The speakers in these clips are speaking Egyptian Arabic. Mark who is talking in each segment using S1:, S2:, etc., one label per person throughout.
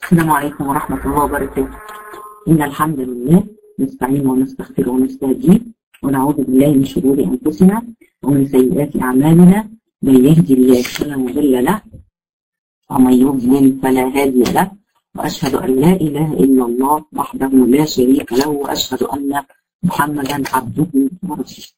S1: السلام عليكم ورحمة الله وبركاته إن الحمد لله نستعين ونستغفر ونستهديه ونعوذ بالله من شرور أنفسنا ومن سيئات أعمالنا من يهدي الله فلا مضل له ومن يضلل فلا هادي له وأشهد أن لا إله إلا الله وحده لا شريك له وأشهد أن محمدا عبده ورسوله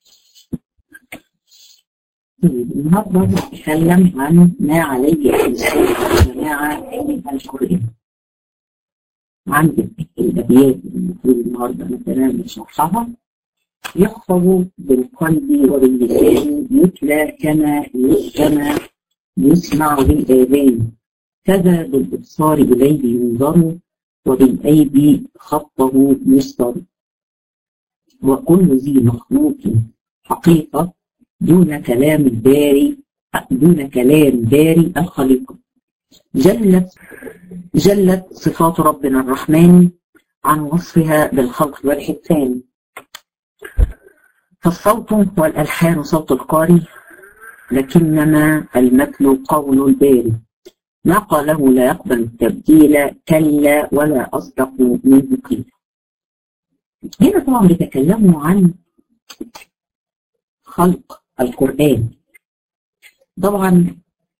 S1: النهارده نتكلم عن ما عليه الإنسان الجماعة من القرآن عندك الأبيات المفروض النهارده مثلا نشرحها يحفظ بالقلب وباللسان يتلى كما كما يسمع بالآذان كذا بالإبصار إليه ينظر وبالأيدي خطه يسطر وكل ذي مخلوق حقيقة دون كلام الباري دون كلام باري الخليقة جلت جلت صفات ربنا الرحمن عن وصفها بالخلق والحسان فالصوت والألحان صوت القارئ لكنما المتل قول الباري ما قاله لا يقبل التبديل كلا ولا أصدق منه قيل هنا طبعا بيتكلموا عن خلق القرآن طبعا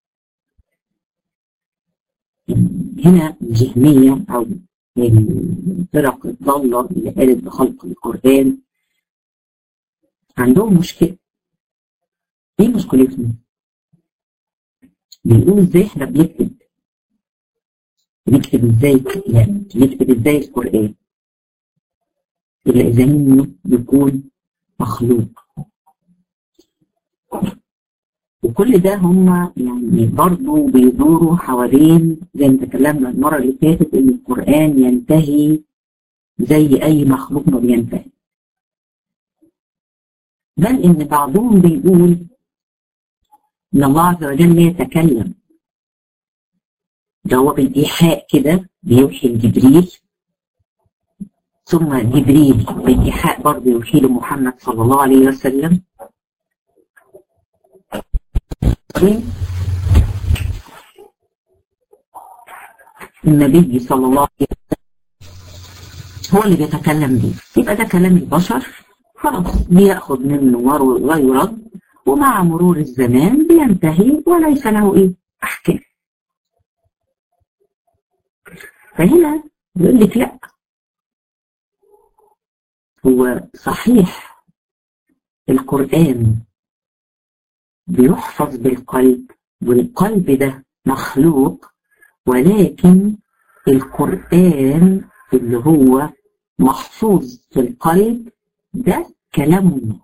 S1: هنا الجهمية أو الفرق الضالة اللي قالت بخلق القرآن عندهم مشكلة ايه مشكلتهم؟ بيقولوا ازاي احنا بنكتب بنكتب ازاي يعني بنكتب ازاي القرآن إلا إذا إنه يكون مخلوق وكل ده هم يعني برضه بيدوروا حوالين زي ما تكلمنا المرة اللي فاتت إن القرآن ينتهي زي أي مخلوق ما بينتهي بل إن بعضهم بيقول إن الله عز وجل يتكلم ده هو بالإيحاء كده بيوحي لجبريل ثم جبريل بالإيحاء برضه يوحي لمحمد صلى الله عليه وسلم النبي صلى الله عليه وسلم هو اللي بيتكلم بيه يبقى ده كلام البشر خلاص بياخد منه ويرد ومع مرور الزمان بينتهي وليس له ايه احكام فهنا يقول لك لا هو صحيح القرآن بيحفظ بالقلب والقلب ده مخلوق ولكن القرآن اللي هو محفوظ في القلب ده كلام الله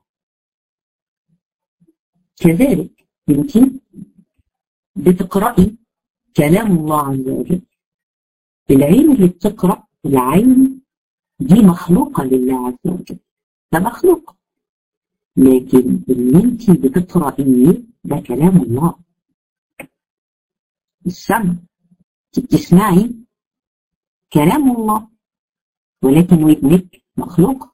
S1: كذلك انت بتقرأي كلام الله عز وجل العين اللي بتقرأ العين دي مخلوقة لله عز وجل ده مخلوق لكن اللي انت بتقرأيه ده كلام الله السمع بتسمعي كلام الله ولكن ودنك مخلوق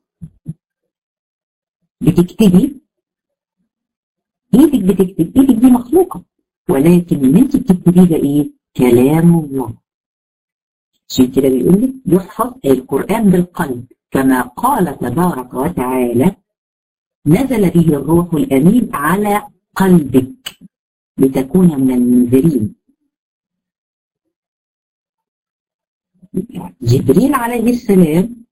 S1: بتكتبي ايدك بتكتب ايدك دي مخلوقة ولكن اللي انت بتكتبيه ده ايه كلام الله عشان كده بيقول لك يحفظ القرآن بالقلب كما قال تبارك وتعالى نزل به الروح الأمين على قلبك لتكون من المنذرين جبريل عليه السلام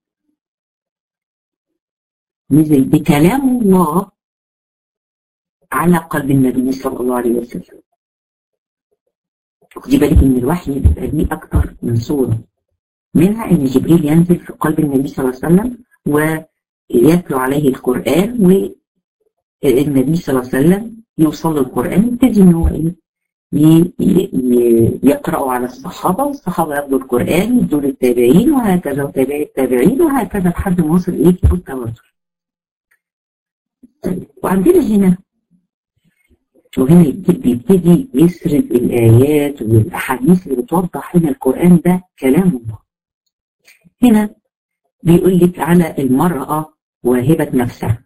S1: نزل بكلام الله على قلب النبي صلى الله عليه وسلم خدي بالك ان الوحي بيبقى ليه اكتر من صوره منها ان جبريل ينزل في قلب النبي صلى الله عليه وسلم ويتلو عليه القران والنبي صلى الله عليه وسلم يوصل له القران يبتدي ان هو ايه يقرأوا على الصحابة والصحابة ياخدوا القرآن يدوا للتابعين وهكذا وتابعي التابعين وهكذا لحد ما وصل إيه كتب التواتر. وعندنا هنا وهنا بيبتدي يسرد الآيات والأحاديث اللي بتوضح هنا القرآن ده كلام الله. هنا بيقول لك على المرأة واهبة نفسها.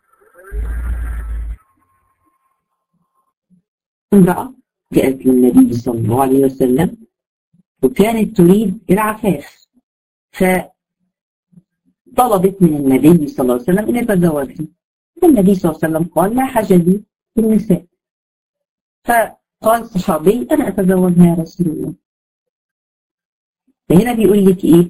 S1: امرأة جاءت للنبي صلى الله عليه وسلم وكانت تريد العفاف فطلبت من النبي صلى الله عليه وسلم أن يتزوجها النبي صلى الله عليه وسلم قال لا حاجة لي في النساء فقال الصحابي أنا أتزوجها يا رسول الله فهنا بيقول لك إيه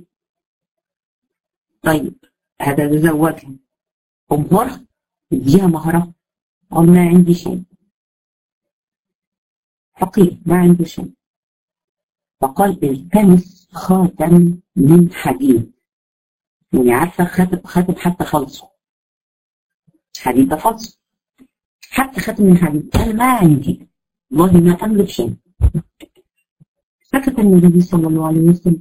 S1: طيب هتتزوجها أمهرها اديها مهرها قال ما عندي شيء فقير ما عنده شيء فقال التمس خاتم من حديد يعني عارفه خاتم خاتم حتى فلسه حديد ده فلسه حتى خاتم من حديد انا ما عندي والله ما املك شيء سكت النبي صلى الله عليه وسلم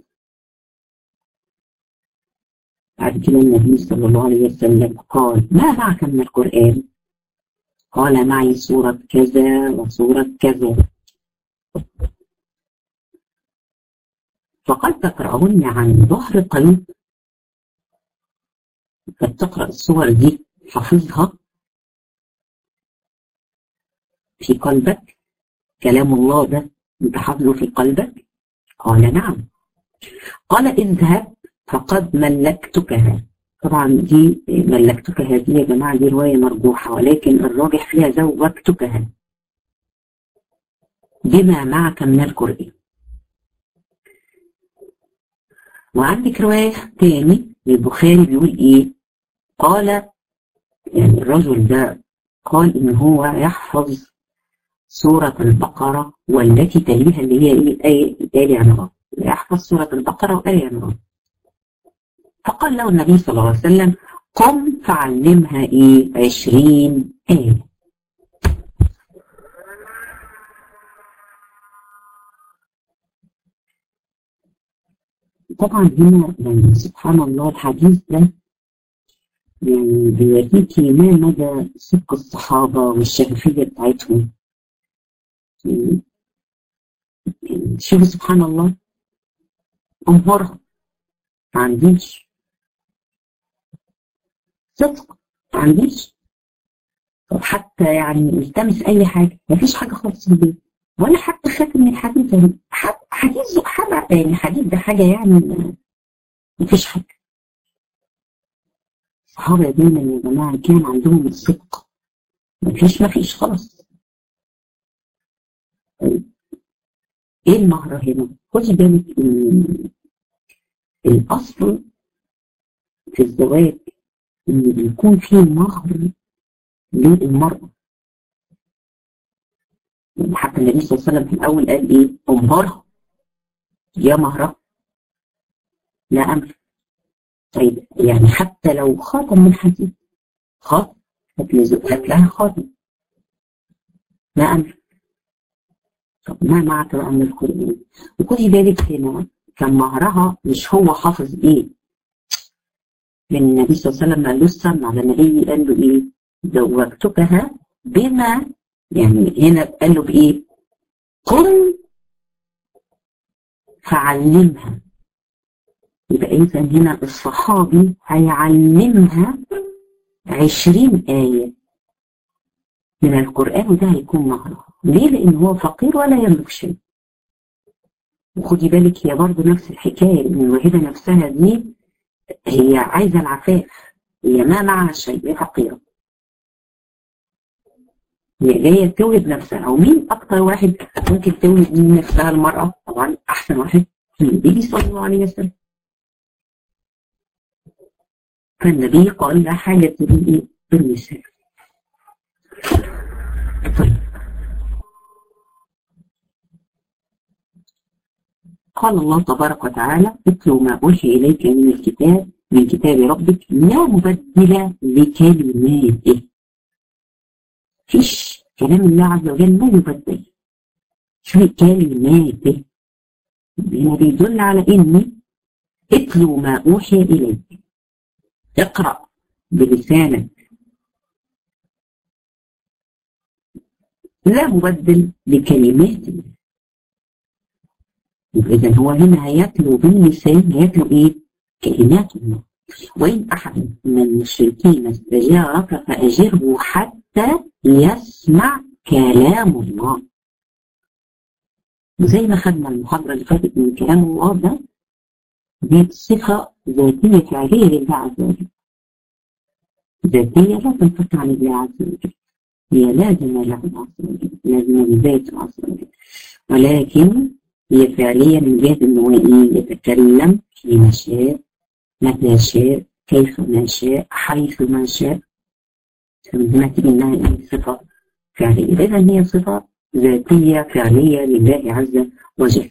S1: بعد كده النبي صلى الله عليه وسلم قال ما معك من القرآن قال معي سورة كذا وسورة كذا فقد تقرأهن عن ظهر قلب قد تقرأ الصور دي حفظها في قلبك كلام الله ده انت حافظه في قلبك قال نعم قال اذهب فقد ملكتكها طبعا دي ملكتكها دي يا جماعة دي رواية مرجوحة ولكن الراجح فيها زوجتكها بما معك من القرآن وعندك رواية تاني للبخاري بيقول ايه قال يعني الرجل ده قال ان هو يحفظ سورة البقرة والتي تليها اللي هي ايه آية آل عمران يحفظ سورة البقرة وآل عمران فقال له النبي صلى الله عليه وسلم قم فعلمها ايه عشرين آية طبعا هنا يعني سبحان الله الحديث ده يعني بيوريكي ما مدى صدق الصحابة والشفافية بتاعتهم يعني شوفوا سبحان الله أمهرها ما عنديش صدق ما عنديش طب حتى يعني التمس أي حاجة ما فيش حاجة خالص في البيت ولا حتى خاتم من الحديد يعني حديد حاجة يعني حديد ده حاجة يعني ما فيش حاجة الصحابة دايما يا جماعة كان عندهم الصدق ما فيش ما فيش خلاص ايه المهر هنا؟ خدي بالك ان الاصل في الزواج ان بيكون فيه مهر للمرأة يعني حتى النبي صلى الله عليه وسلم في الأول قال إيه؟ أمهرها يا مهرها لا أمر طيب يعني حتى لو خاتم من حديد خاتم هات لها خاتم لا أمر طب ما معك بقى من القرآن وخدي بالك هنا كان مهرها مش هو حافظ إيه لأن النبي صلى الله عليه وسلم قال له استنى على النبي قال له إيه زوجتكها بما يعني هنا قال له بإيه قم فعلمها يبقى إذا هنا الصحابي هيعلمها عشرين آية من القرآن وده هيكون مهرها ليه؟ لأن هو فقير ولا يملك شيء وخدي بالك هي برضه نفس الحكاية إن الوحيدة نفسها دي هي عايزة العفاف هي ما معها شيء هي فقيرة هي جاية توهب نفسها أو مين أكتر واحد ممكن توهب من نفسها المرأة طبعا أحسن واحد النبي صلى الله عليه وسلم فالنبي قال لا حاجة لي بالنساء طيب قال الله تبارك وتعالى اتلو ما أوحي إليك من الكتاب من كتاب ربك لا مبدل لكلماته فيش كلام الله عز وجل لا يبدل شو كلماته هنا بيدل على ان اتلو ما اوحي اليك اقرا بلسانك لا مبدل لكلمات الله اذا هو هنا هيتلو باللسان هيتلو ايه كلمات الله وإن أحد من المشركين استجارك فأجره حتى يسمع كلام الله وزي ما خدنا المحاضرة اللي فاتت من كلام الله ده دي صفة ذاتية فعلية لله عز وجل ذاتية لا تنفك عن الله عز وجل هي لازمة له عز وجل لازمة لذاته عز وجل ولكن هي فعليا من جهة إن هو إيه يتكلم فيما شاء متى شاء كيف ما شاء حيث ما شاء فمن هنا تيجي إنها إيه صفة فعلية إذا هي صفة ذاتية فعلية لله عز وجل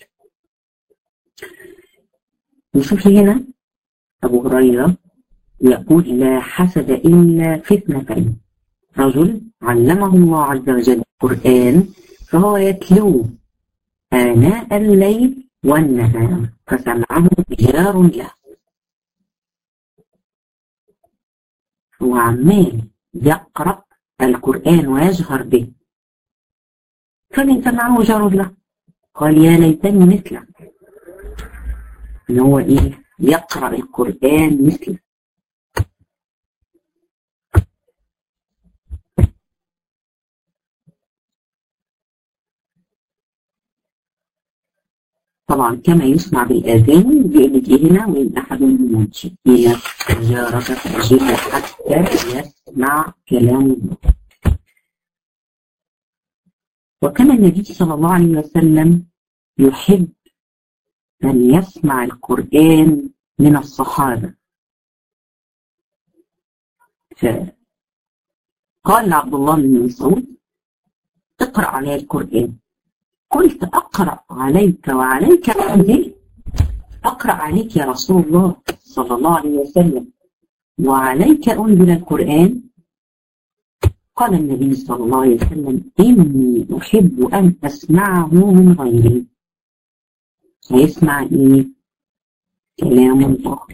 S1: نشوف هنا أبو هريرة يقول لا حسد إلا فتنة رجل علمه الله عز وجل القرآن فهو يتلوه آناء الليل والنهار فسمعه جار له هو عمال يقرأ القرآن ويجهر به فمن سمعه جار له قال يا ليتني مثله ان هو ايه يقرأ القرآن مثله طبعا كما يسمع بالآذان بيقول هنا وإن أحد منشد إلى جارك فأجيبه حتى يسمع كلام الله وكان النبي صلى الله عليه وسلم يحب أن يسمع القرآن من الصحابة فقال عبد الله بن مسعود اقرأ علي القرآن قلت أقرأ عليك وعليك أنزل أقرأ عليك يا رسول الله صلى الله عليه وسلم وعليك أنزل القرآن قال النبي صلى الله عليه وسلم إني أحب أن أسمعه من غيري هيسمع إيه؟ كلام الله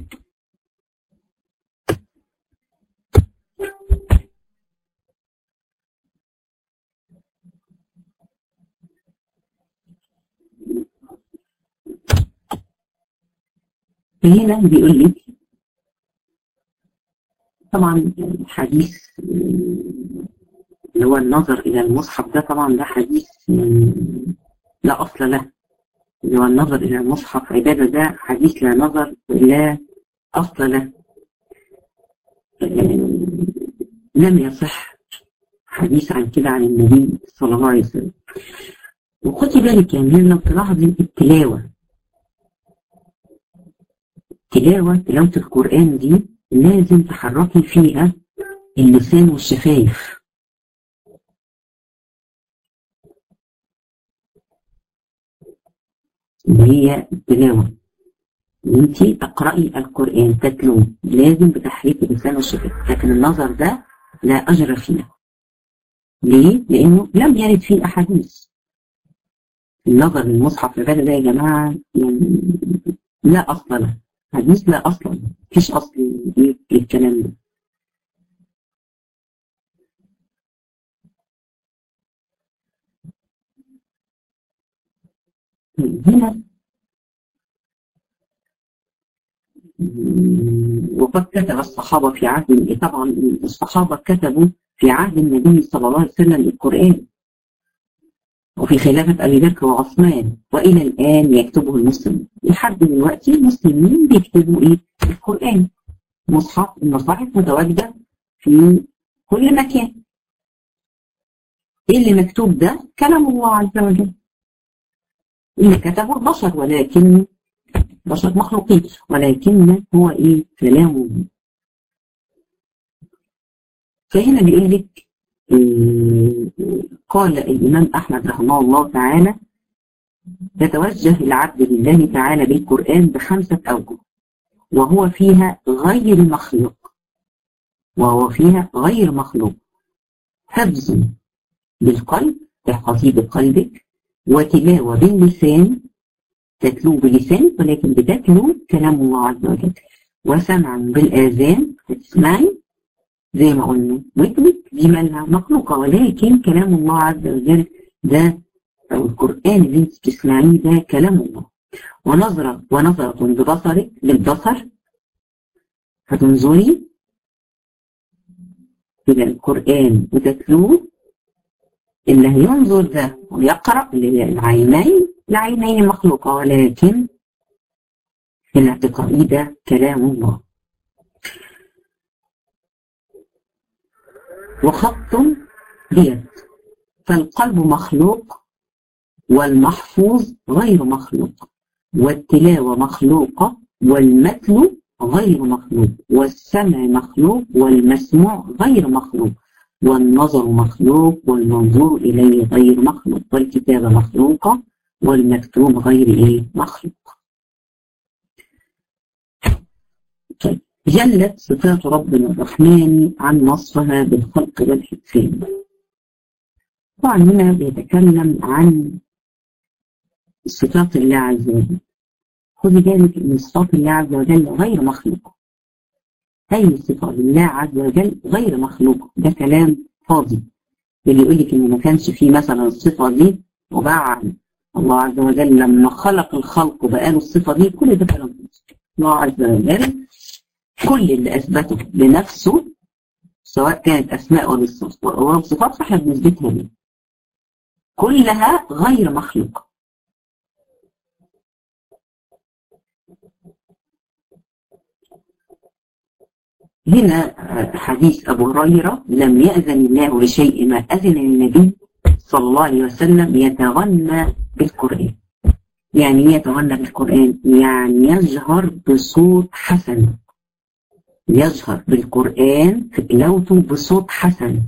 S1: فهنا بيقول لك طبعا حديث اللي هو النظر إلى المصحف ده طبعا ده حديث لا أصل له اللي هو النظر إلى المصحف عبادة ده حديث لا نظر لا أصل له لم يصح حديث عن كده عن النبي صلى الله عليه وسلم وخدي بالك يعني لو تلاحظي التلاوة تلاوة تلاوة القرآن دي لازم تحركي فيها اللسان والشفايف اللي هي التلاوة انت تقرأي القرآن تتلوه لازم بتحريك اللسان والشفايف لكن النظر ده لا أجر فيه ليه؟ لأنه لم يرد فيه أحاديث النظر للمصحف العبادة ده يا جماعة يعني لا أصل له حديث لا أصلا مفيش أصل للكلام ده هنا وقد كتب الصحابة في عهد طبعا الصحابة كتبوا في عهد النبي صلى الله عليه وسلم القرآن وفي خلافة أبي بكر وعثمان وإلى الآن يكتبه المسلم لحد دلوقتي المسلمين بيكتبوا إيه؟ القرآن مصحف المصاحف متواجدة في كل مكان إيه اللي مكتوب ده؟ كلام الله عز وجل اللي كتبه البشر ولكن بشر مخلوقين ولكن هو إيه؟ كلام الله فهنا بيقول لك قال الإمام أحمد رحمه الله تعالى يتوجه العبد لله تعالى بالقرآن بخمسة أوجه وهو فيها غير مخلوق وهو فيها غير مخلوق حفظ بالقلب تحفظي بقلبك وتلاوة باللسان تتلو بلسان ولكن بتتلو كلام الله عز وجل وسمع بالآذان تسمعي زي ما قلنا ودنك دي مالها مخلوقة ولكن كلام الله عز وجل ده أو القرآن اللي انت بتسمعيه ده كلام الله ونظرة ونظرة ببصرك للبصر فتنظري إلى القرآن وتتلوه اللي هينظر ده ويقرأ اللي هي العينين العينين مخلوقة ولكن الاعتقادي ده كلام الله وخط بيد فالقلب مخلوق والمحفوظ غير مخلوق والتلاوة مخلوقة والمتل غير مخلوق والسمع مخلوق والمسموع غير مخلوق والنظر مخلوق والمنظور إليه غير مخلوق والكتابة مخلوقة والمكتوب غير إيه مخلوق طيب جلت صفات ربنا الرحمن عن وصفها بالخلق والحكفان طبعا هنا بيتكلم عن صفات الله عز وجل خذي بالك ان صفات الله عز وجل غير مخلوقه اي صفه لله عز وجل غير مخلوقه ده كلام فاضي اللي يقول لك ان ما كانش فيه مثلا الصفه دي وبعد الله عز وجل لما خلق الخلق وبقى له الصفه دي كل ده كلام فاضي الله عز وجل كل اللي اثبته لنفسه سواء كانت اسماء او صفات فاحنا بنثبتها ليه كلها غير مخلوقه هنا حديث أبو هريرة لم يأذن الله لشيء ما أذن النبي صلى الله عليه وسلم يتغنى بالقرآن يعني يتغنى بالقرآن يعني يجهر بصوت حسن يجهر بالقرآن في تلاوته بصوت حسن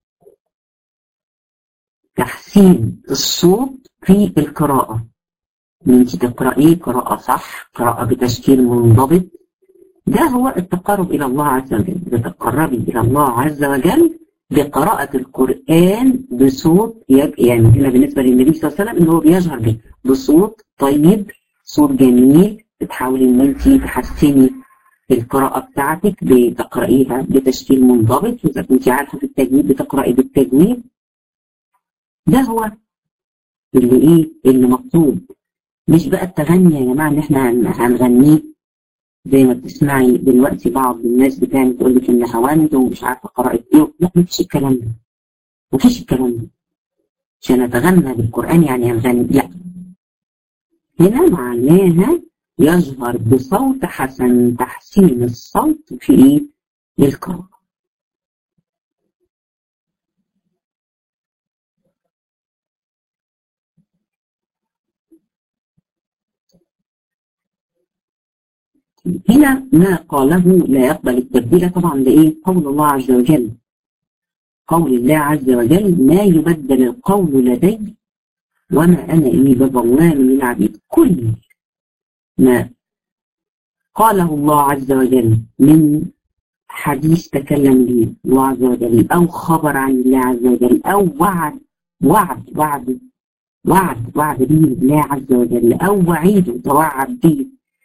S1: تحسين الصوت في القراءة انت تقرأيه قراءة صح قراءة بتشكيل منضبط ده هو التقرب إلى الله عز وجل بتقربي إلى الله عز وجل بقراءة القرآن بصوت يعني هنا بالنسبة للنبي صلى الله عليه وسلم إن هو بيجهر به بصوت طيب صوت جميل بتحاولي إن أنت تحسني القراءة بتاعتك بتقرأيها بتشكيل منضبط إذا كنت عارفة في التجويد بتقرأي بالتجويد ده هو اللي إيه اللي مطلوب مش بقى التغني يا جماعة إن إحنا هنغنيه زي ما بتسمعي دلوقتي بعض الناس بتعمل تقول لك ان هواند ومش عارفه قرأت ايه لا مفيش الكلام ده مفيش الكلام ده عشان اتغنى بالقران يعني انغني لا هنا معناها يظهر بصوت حسن تحسين الصوت في ايه القراءه هنا ما قاله لا يقبل التبديل طبعا لإيه؟ قول الله عز وجل قول الله عز وجل ما يبدل القول لدي وما أنا إني بظلام للعبيد كل ما قاله الله عز وجل من حديث تكلم به الله عز وجل أو خبر عن الله عز وجل أو وعد وعد وعد وعد وعد به الله عز وجل أو وعيد توعد به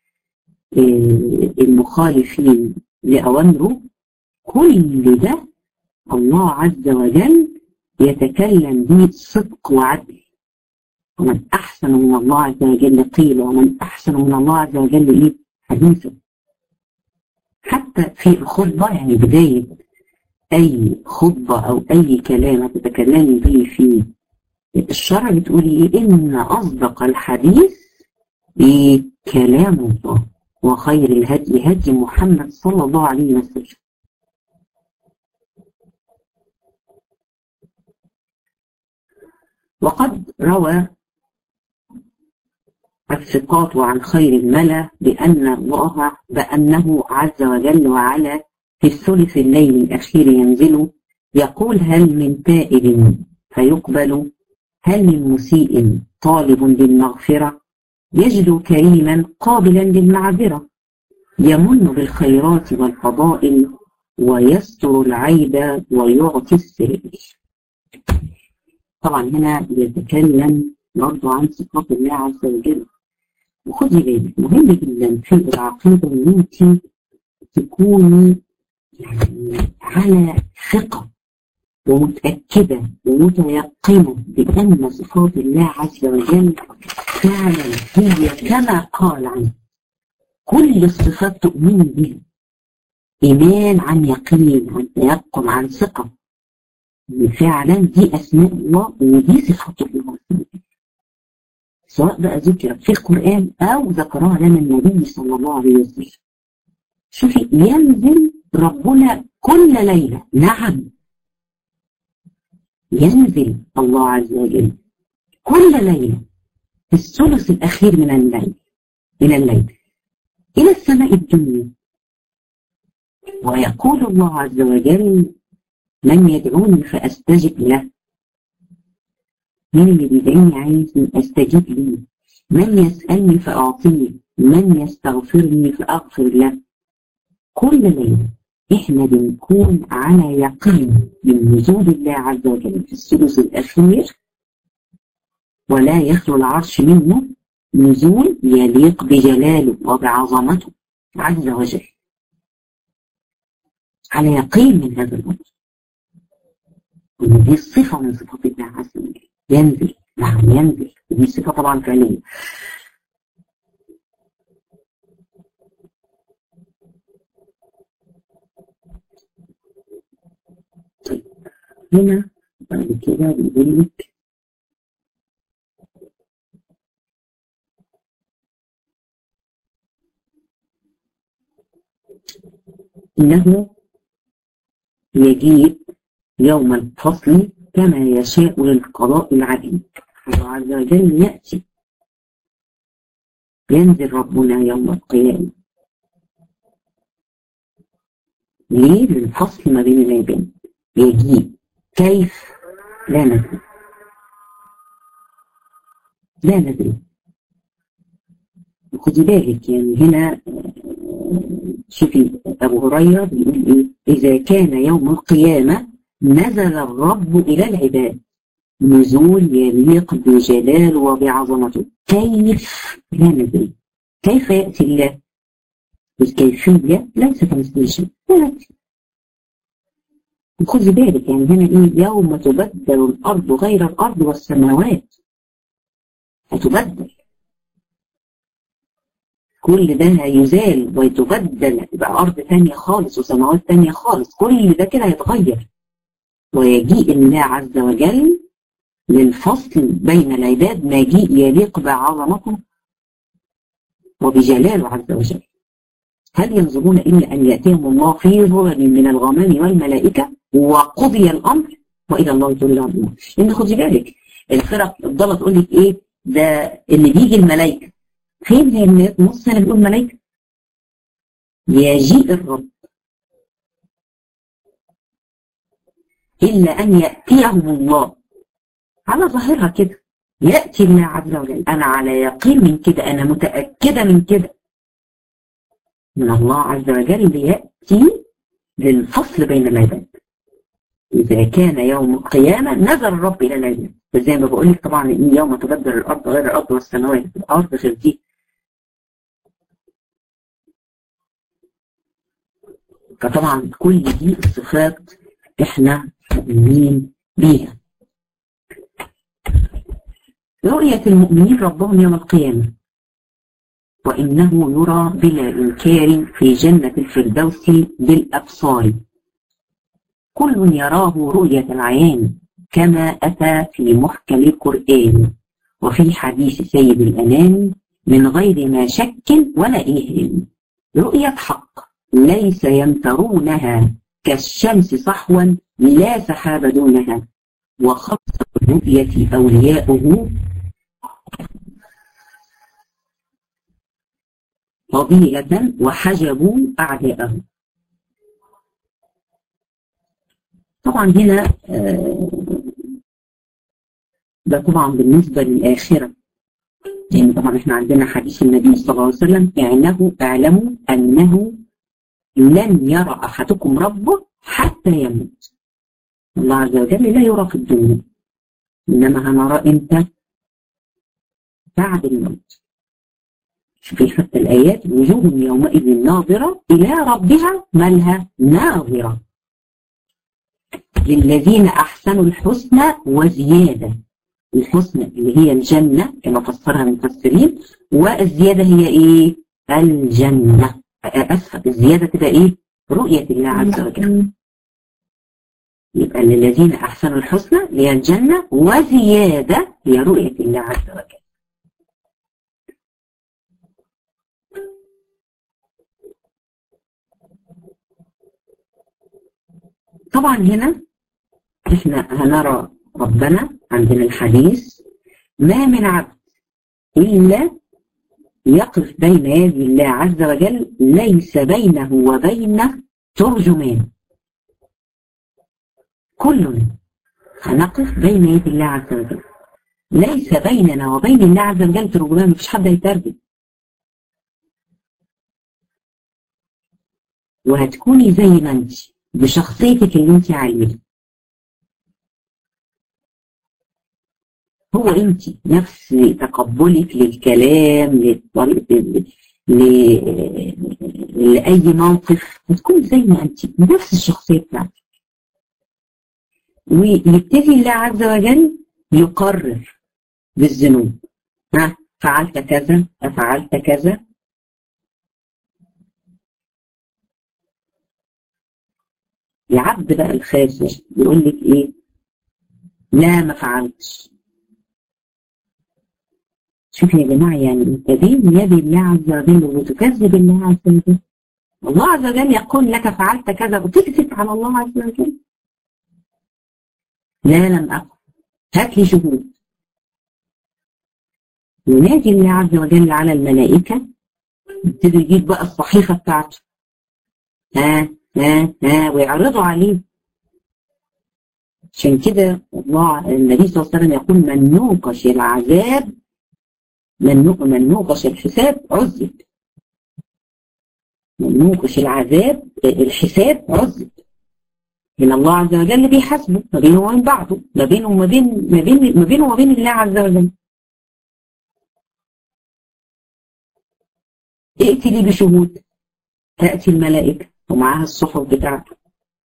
S1: المخالفين لأوامره كل ده الله عز وجل يتكلم به صدق وعدل ومن أحسن من الله عز وجل قيل ومن أحسن من الله عز وجل إيه حديثا حتى في الخطبة يعني بداية أي خطبة أو أي كلام تتكلمي به في الشرع بتقولي إيه إن أصدق الحديث إيه كلام الله وخير الهدي هدي محمد صلى الله عليه وسلم وقد روى الثقات عن خير الملا بأن الله بأنه عز وجل وعلا في الثلث الليل الأخير ينزل يقول هل من تائب فيقبل هل من مسيء طالب للمغفرة يجد كريما قابلا للمعذرة يمن بالخيرات والفضائل ويستر العيب ويعطي السائل طبعا هنا بيتكلم برضه عن صفات الله عز وجل وخدي بالك مهم جدا في العقيدة ان انت تكوني يعني على ثقة ومتأكدة ومتيقنة بأن صفات الله عز وجل فعلا هي كما قال عنه كل الصفات تؤمن بها إيمان عن يقين عن تيقن عن ثقة فعلا دي أسماء الله ودي صفات الله سواء بقى ذكرت في القرآن أو ذكرها لنا النبي صلى الله عليه وسلم شوفي ينزل ربنا كل ليلة نعم ينزل الله عز وجل كل ليلة في الثلث الأخير من الليل إلى الليل إلى السماء الدنيا ويقول الله عز وجل من يدعوني فأستجب له من اللي بيدعيني عايز أستجيب ليه من يسألني فأعطيه من يستغفرني فأغفر له كل ليلة احنا بنكون على يقين من نزول الله عز وجل في الثلث الأخير ولا يخلو العرش منه نزول يليق بجلاله وبعظمته عز وجل على يقين من هذا الأمر دي الصفة من صفات الله عز وجل ينزل نعم ينزل ودي صفة طبعا فعلية طيب هنا بعد كده بيقول لك إنه يجيب يوم الفصل كما يشاء للقضاء العديد الله عز وجل يأتي ينزل ربنا يوم القيامة ليه للفصل ما بين العباد يجيب كيف لا ندري لا ندري خدي بالك يعني هنا شوفي أبو هريرة بيقول إيه إذا كان يوم القيامة نزل الرب إلى العباد نزول يليق بجلاله وبعظمته كيف لا ندري كيف يأتي الله الكيفية ليس كمثله شيء لا يأتي خذي بالك يعني هنا إيه يوم تبدل الأرض غير الأرض والسماوات هتبدل كل ده هيزال ويتبدل يبقى أرض تانية خالص وسماوات تانية خالص كل ده كده هيتغير ويجيء الله عز وجل للفصل بين العباد مجيء يليق بعظمته وبجلاله عز وجل هل ينظرون إلا أن يأتيهم الله في ظلل من الغمام والملائكة وقضي الأمر وإلى الله ترجع الأمور إن خدي بالك الفرق الضالة تقول لك إيه ده اللي بيجي الملائكة فين هي الملائكة نص سنة بيقول ملائكة يجيء الرب إلا أن يأتيهم الله على ظاهرها كده يأتي الله عز وجل أنا على يقين من كده أنا متأكدة من كده من الله عز وجل يأتي للفصل بين العباد إذا كان يوم القيامة نزل الرب إلى العباد زي ما بقول لك طبعا إن يوم تبدل الأرض غير الأرض والسماوات الأرض غير دي فطبعا كل دي الصفات احنا مؤمنين بيها رؤية المؤمنين ربهم يوم القيامة وإنه يرى بلا إنكار في جنة الفردوس بالأبصار كل يراه رؤية العيان كما أتى في محكم القرآن وفي حديث سيد الأنام من غير ما شك ولا إيهام رؤية حق ليس يمترونها كالشمس صحوا لا سحاب دونها وخص الرؤية أولياؤه فضيلة وحجبوا أعداءه طبعا هنا ده طبعا بالنسبة للآخرة يعني طبعا احنا عندنا حديث النبي صلى الله عليه وسلم يعني اعلموا أنه لن يرى أحدكم ربه حتى يموت الله عز وجل لا يرى في الدنيا إنما هنرى إمتى بعد الموت شوفي حتى الآيات وجوه يومئذ ناظرة إلى ربها مالها ناظرة للذين أحسنوا الحسنى وزيادة الحسنى اللي هي الجنة كما فسرها المفسرين والزيادة هي إيه؟ الجنة أسفة الزيادة تبقى إيه؟ رؤية الله عز وجل يبقى للذين أحسنوا الحسنى هي الجنة وزيادة هي رؤية الله عز وجل طبعا هنا احنا هنرى ربنا عندنا الحديث ما من عبد إلا يقف بين يدي الله عز وجل ليس بينه وبينه ترجمان كلنا هنقف بين يدي الله عز وجل ليس بيننا وبين الله عز وجل ترجمان مفيش حد هيترجم وهتكوني زي ما انت بشخصيتك اللي انت عليها هو انت نفس تقبلك للكلام للطريق لأي موقف هتكون زي ما انت نفس الشخصية بتاعتك ويبتدي الله عز وجل يقرر بالذنوب ها فعلت كذا أفعلت كذا العبد بقى الخاسر يقول لك ايه لا ما فعلتش شوف يا جماعة يعني انت بين يد الله عز وجل وتكذب الله عز وجل الله عز وجل يقول لك فعلت كذا وتكذب على الله عز وجل لا لم أقل هات لي شهود ينادي الله عز وجل على الملائكة يبتدي يجيب بقى الصحيفة بتاعته ها ها ها ويعرضوا عليه عشان كده الله النبي صلى الله عليه وسلم يقول من نوقش العذاب من من نوقش الحساب عذب من نوقش العذاب الحساب عذب هنا الله عز وجل بيحاسبه ما بينه وبين بعضه ما بينه وما بين ما بين ما بينه وبين الله عز وجل ائتي لي بشهود تأتي الملائكة ومعاها الصحف بتاعته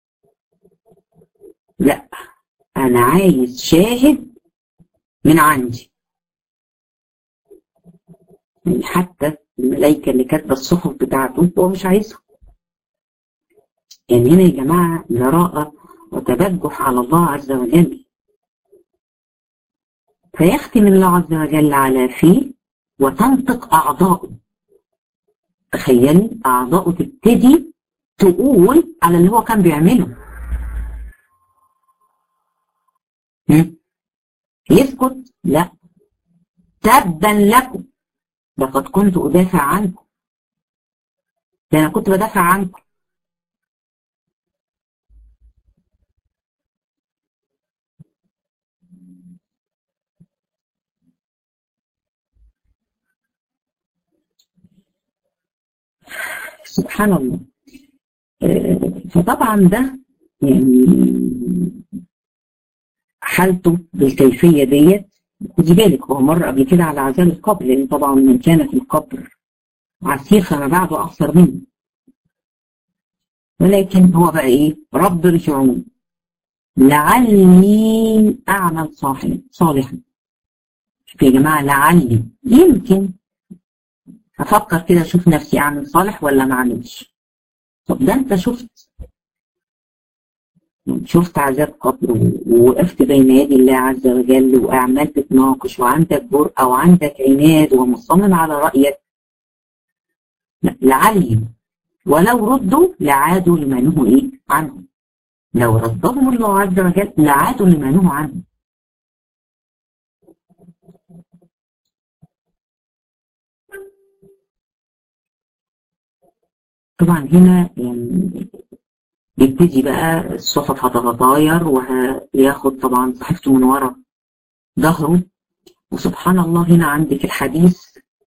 S1: لا أنا عايز شاهد من عندي يعني حتى الملائكة اللي كاتبة الصحف بتاعته هو مش عايزها يعني هنا يا جماعة جراءة وتبجح على الله عز وجل فيختم الله عز وجل على فيه وتنطق أعضاؤه تخيلي أعضاؤه تبتدي تقول على اللي هو كان بيعمله يسكت لا تبا لكم لقد كنت أدافع عنكم ده أنا كنت بدافع عنكم سبحان الله فطبعا ده يعني حالته بالكيفية ديت خدي بالك هو مر قبل كده على عذاب القبر لأن طبعا من كان في القبر عسير فما بعده أكثر منه ولكن هو بقى إيه رب ارجعون لعلي أعمل صالحا صالحا يا جماعة لعلي يمكن أفكر كده أشوف نفسي أعمل صالح ولا ما أعملش طب ده أنت شفت شفت عذاب قبر ووقفت بين يدي الله عز وجل وعمال تتناقش وعندك جرأة وعندك عناد ومصمم على رأيك لعلي ولو ردوا لعادوا لما نهوا ايه عنه لو ردهم الله عز وجل لعادوا لما نهوا عنه طبعا هنا يعني بيبتدي بقى الصحف هتتغير وهياخد طبعا صحيفته من ورا ظهره وسبحان الله هنا عندك الحديث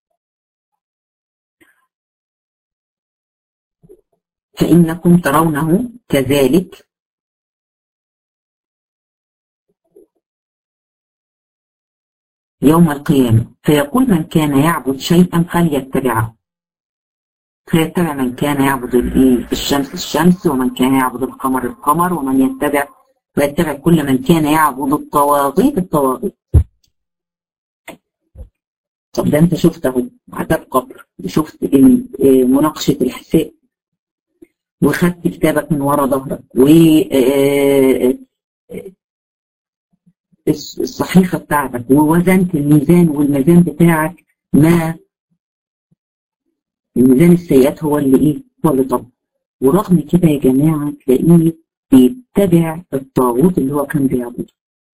S1: فإنكم ترونه كذلك يوم القيامة فيقول من كان يعبد شيئا فليتبعه فيتبع من كان يعبد الشمس الشمس ومن كان يعبد القمر القمر ومن يتبع ويتبع كل من كان يعبد الطواغيت الطواغيت طب ده انت شفت اهو عذاب قبر شفت مناقشة الحساب وخدت كتابك من ورا ظهرك و الصحيفة بتاعتك ووزنت الميزان والميزان بتاعك ما الميزان السيئات هو اللي ايه هو اللي طب ورغم كده يا جماعة تلاقيه بيتبع الطاغوت اللي هو كان بيعبده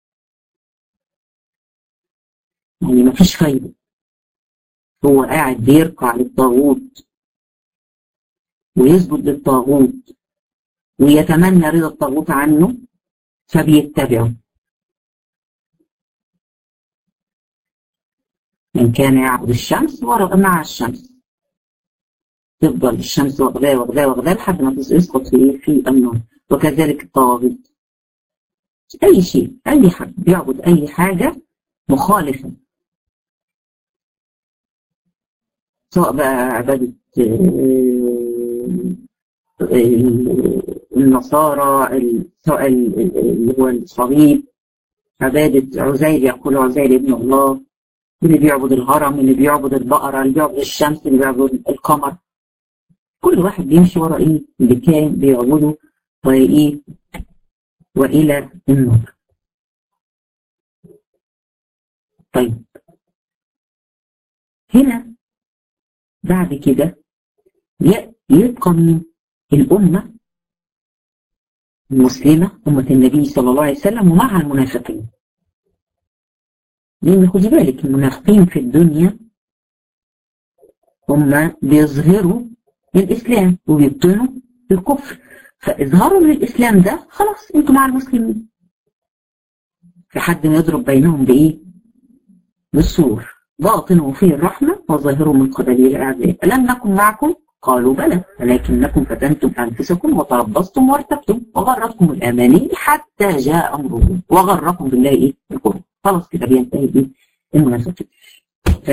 S1: يعني مفيش فايدة هو قاعد بيركع للطاغوت ويسجد للطاغوت ويتمنى رضا الطاغوت عنه فبيتبعه من كان يعبد الشمس مع الشمس تفضل الشمس واخداه واخداه واخداه لحد ما تسقط في في النار وكذلك الطواغيت اي شيء اي حد بيعبد اي حاجه مخالفه سواء بقى عباده النصارى سواء اللي هو الصليب عبادة عزير يقول عزير ابن الله اللي بيعبد الهرم اللي بيعبد البقرة اللي بيعبد الشمس اللي بيعبد القمر كل واحد بيمشي ورا ايه اللي كان بيعبده وايه والى النار طيب هنا بعد كده يبقى من الأمة المسلمة أمة النبي صلى الله عليه وسلم ومع المنافقين لأن خدي بالك المنافقين في الدنيا هم بيظهروا الإسلام وبيبطنوا الكفر فإظهارهم للإسلام ده خلاص أنتوا مع المسلمين في حد ما يضرب بينهم بإيه؟ بالسور باطنه فيه الرحمة وظاهره من قبل الأعداء ألم نكن معكم؟ قالوا بلى ولكنكم فتنتم أنفسكم وتربصتم وارتبتم وغرتكم الأماني حتى جاء أمر الله وغركم بالله إيه؟ الكفر خلاص كده بينتهي إيه؟ المنافقين ف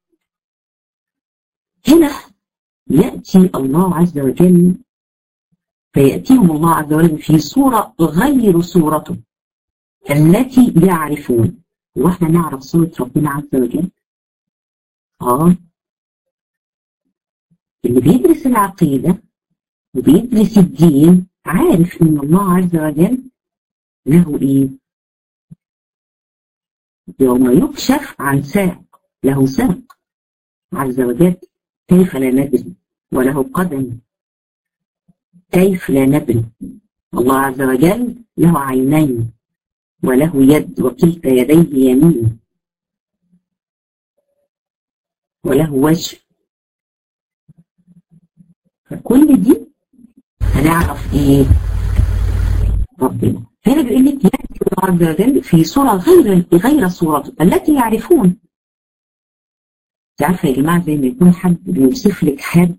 S1: هنا يأتي الله عز وجل فيأتيهم الله عز وجل في صورة غير صورته التي يعرفون واحنا نعرف صورة ربنا عز وجل اه اللي بيدرس العقيدة وبيدرس الدين عارف ان الله عز وجل له ايه يوم يكشف عن ساق له ساق عز وجل كيف لا ندري وله قدم كيف لا ندري الله عز وجل له عينين وله يد وكلتا يديه يمين وله وجه فكل دي هنعرف ايه ربنا هنا بيقول لك ياتي الله عز وجل في صوره غير غير صورته التي يعرفون عارفه يا جماعه زي ما يكون حد بيوصف لك حد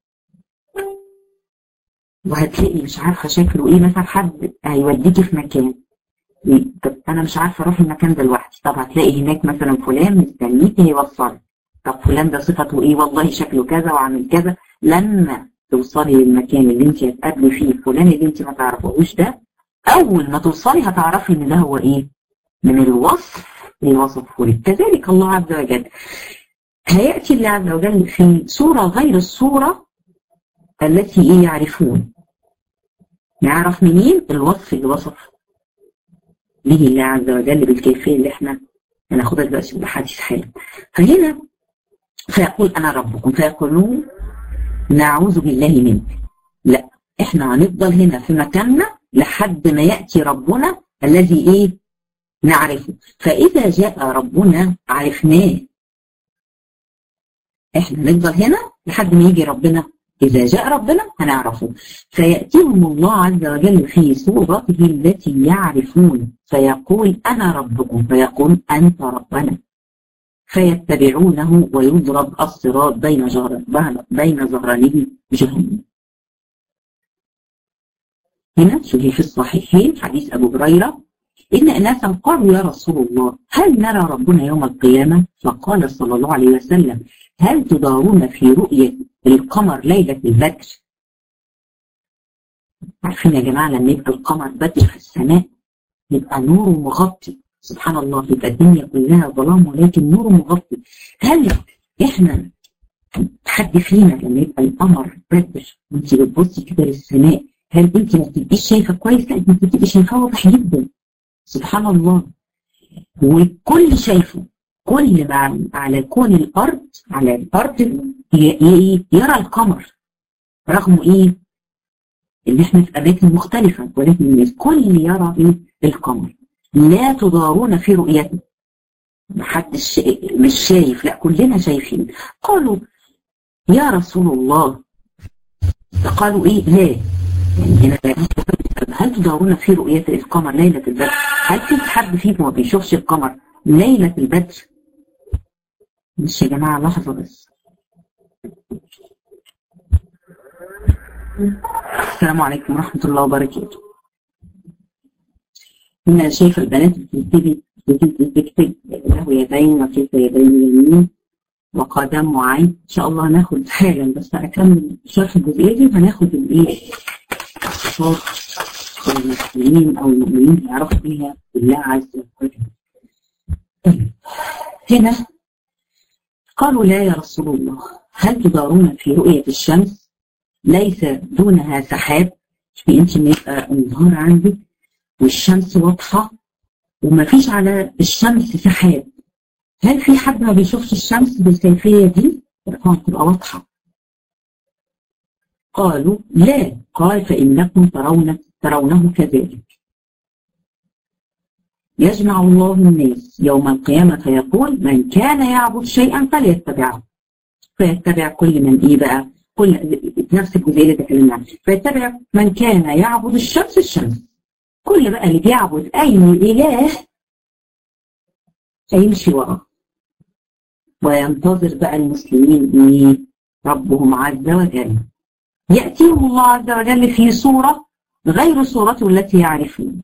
S1: وهتلاقي مش عارفه شكله ايه مثلا حد هيوديكي في مكان طب انا مش عارفه اروح المكان ده لوحدي طب هتلاقي هناك مثلا فلان مستنيك هيوصلك طب فلان ده صفته ايه والله شكله كذا وعامل كذا لما توصلي للمكان اللي انت هتقابلي فيه فلان اللي انت ما تعرفوش ده اول ما توصلي هتعرفي ان ده هو ايه من الوصف اللي وصفه لك كذلك الله عز وجل هياتي الله عز وجل في صوره غير الصوره التي ايه يعرفون نعرف منين الوصف اللي وصف به الله عز وجل بالكيفيه اللي احنا هناخدها دلوقتي بالحديث حالا فهنا فيقول انا ربكم فيقولون نعوذ بالله منك لا احنا هنفضل هنا في مكاننا لحد ما ياتي ربنا الذي ايه نعرفه فاذا جاء ربنا عرفناه احنا نفضل هنا لحد ما يجي ربنا إذا جاء ربنا هنعرفه فيأتيهم الله عز وجل في صورته التي يعرفون فيقول أنا ربكم فيقول أنت ربنا فيتبعونه ويضرب الصراط بين بين ظهرانه جهنم هنا شوفي في الصحيحين حديث أبو هريرة إن أناسا قالوا يا رسول الله هل نرى ربنا يوم القيامة فقال صلى الله عليه وسلم هل تدارون في رؤية القمر ليلة البدر عارفين يا جماعة لما يبقى القمر بدر في السماء يبقى نوره مغطي سبحان الله يبقى الدنيا كلها ظلام ولكن نوره مغطي هل احنا حد فينا لما يبقى القمر بدر وانت بتبصي كده للسماء هل انت ما بتبقيش شايفه كويس؟ لا انت بتبقي شايفاه واضح جدا سبحان الله والكل شايفه كل ما على كون الارض على الارض يرى القمر رغم ايه ان احنا في اماكن مختلفه ولكن الناس كل يرى ايه القمر لا تضارون في رؤيته محدش مش شايف لا كلنا شايفين قالوا يا رسول الله قالوا ايه لا يعني هنا هل تدورون في رؤية القمر ليلة البدر هل في حد فيكم ما بيشوفش القمر ليلة البدر مش يا جماعة لحظة بس السلام عليكم ورحمة الله وبركاته هنا شايفة البنات بتكتبي بتكتب له يدين وكيف يدين يمين وقدم وعين ان شاء الله هناخد حالا بس هكمل شرح الجزئيه دي وهناخد الايه صفات المسلمين او المؤمنين يعرفوا بيها بالله عز وجل هنا قالوا لا يا رسول الله هل تدارون في رؤية الشمس ليس دونها سحاب في انت يبقى النهار عندك والشمس واضحة وما فيش على الشمس سحاب هل في حد ما بيشوفش الشمس بالكيفية دي؟ طبعا تبقى واضحة. قالوا لا قال فإنكم ترون ترونه كذلك. يجمع الله الناس يوم القيامة فيقول من كان يعبد شيئا فليتبعه. فيتبع كل من ايه بقى؟ كل نفس الجزئية اللي تكلمنا عنها، فيتبع من كان يعبد الشمس الشمس. كل بقى اللي بيعبد أي إله هيمشي وراه. وينتظر بقى المسلمين ايه ربهم عز وجل يأتيهم الله عز وجل في صورة غير صورته التي يعرفون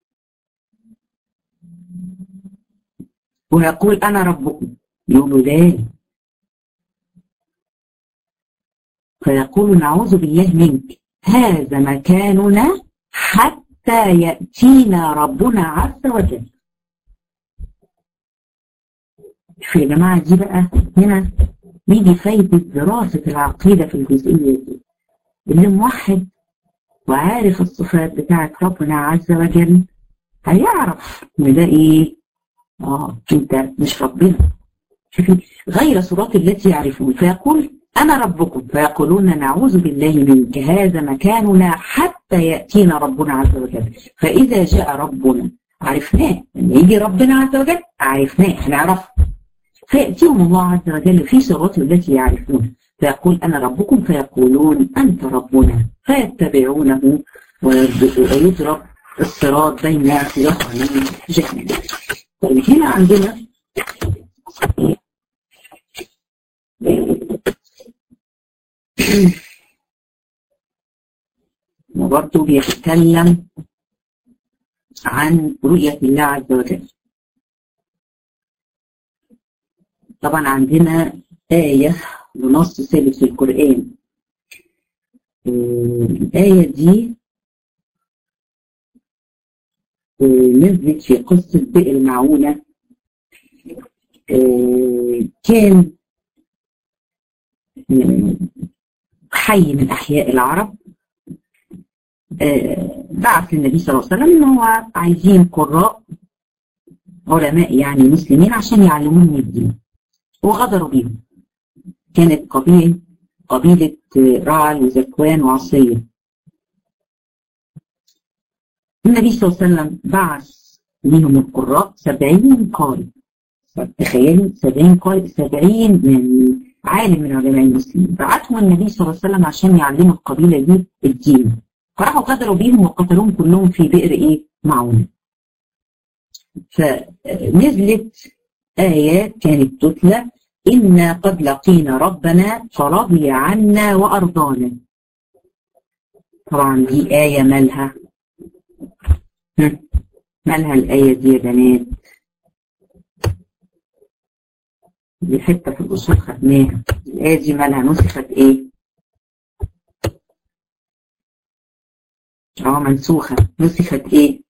S1: ويقول أنا ربكم يقولوا لا فيقول نعوذ بالله منك هذا مكاننا حتى يأتينا ربنا عز وجل يا جماعة دي بقى هنا يجي فايدة دراسة العقيدة في الجزئية دي اللي موحد وعارف الصفات بتاعت ربنا عز وجل هيعرف ان ده ايه اه انت مش ربنا شوفي غير صورات التي يعرفون فيقول انا ربكم فيقولون نعوذ بالله منك هذا مكاننا حتى ياتينا ربنا عز وجل فاذا جاء ربنا عرفناه لما يجي ربنا عز وجل عرفناه هنعرفه فيأتيهم الله عز وجل في صراط التي يعرفون فيقول أنا ربكم فيقولون أنت ربنا فيتبعونه ويضرب الصراط بين ظهرين جهنم طيب هنا عندنا وبرضه بيتكلم عن رؤية الله عز وجل طبعا عندنا آية ونص ثابت في القرآن الآية دي نزلت في قصة بئر معونة كان حي من أحياء العرب بعث النبي صلى الله عليه وسلم ان هو عايزين قراء علماء يعني مسلمين عشان يعلموهم الدين وغدروا بيهم كانت قبيلة قبيلة رعل وزكوان وعصية النبي صلى الله عليه وسلم بعث منهم القراء سبعين قارئ تخيلوا سبعين قارئ سبعين من عالم من علماء المسلمين بعتهم النبي صلى الله عليه وسلم عشان يعلموا القبيلة دي الدين فراحوا غدروا بيهم وقتلوهم كلهم في بئر ايه معونة فنزلت آيات كانت تتلى إنا قد لقينا ربنا فرضي عنا وأرضانا طبعا دي آية مالها مالها الآية دي يا بنات دي حتة في الأصول خدناها الآية دي مالها نسخت إيه اه منسوخة نسخت إيه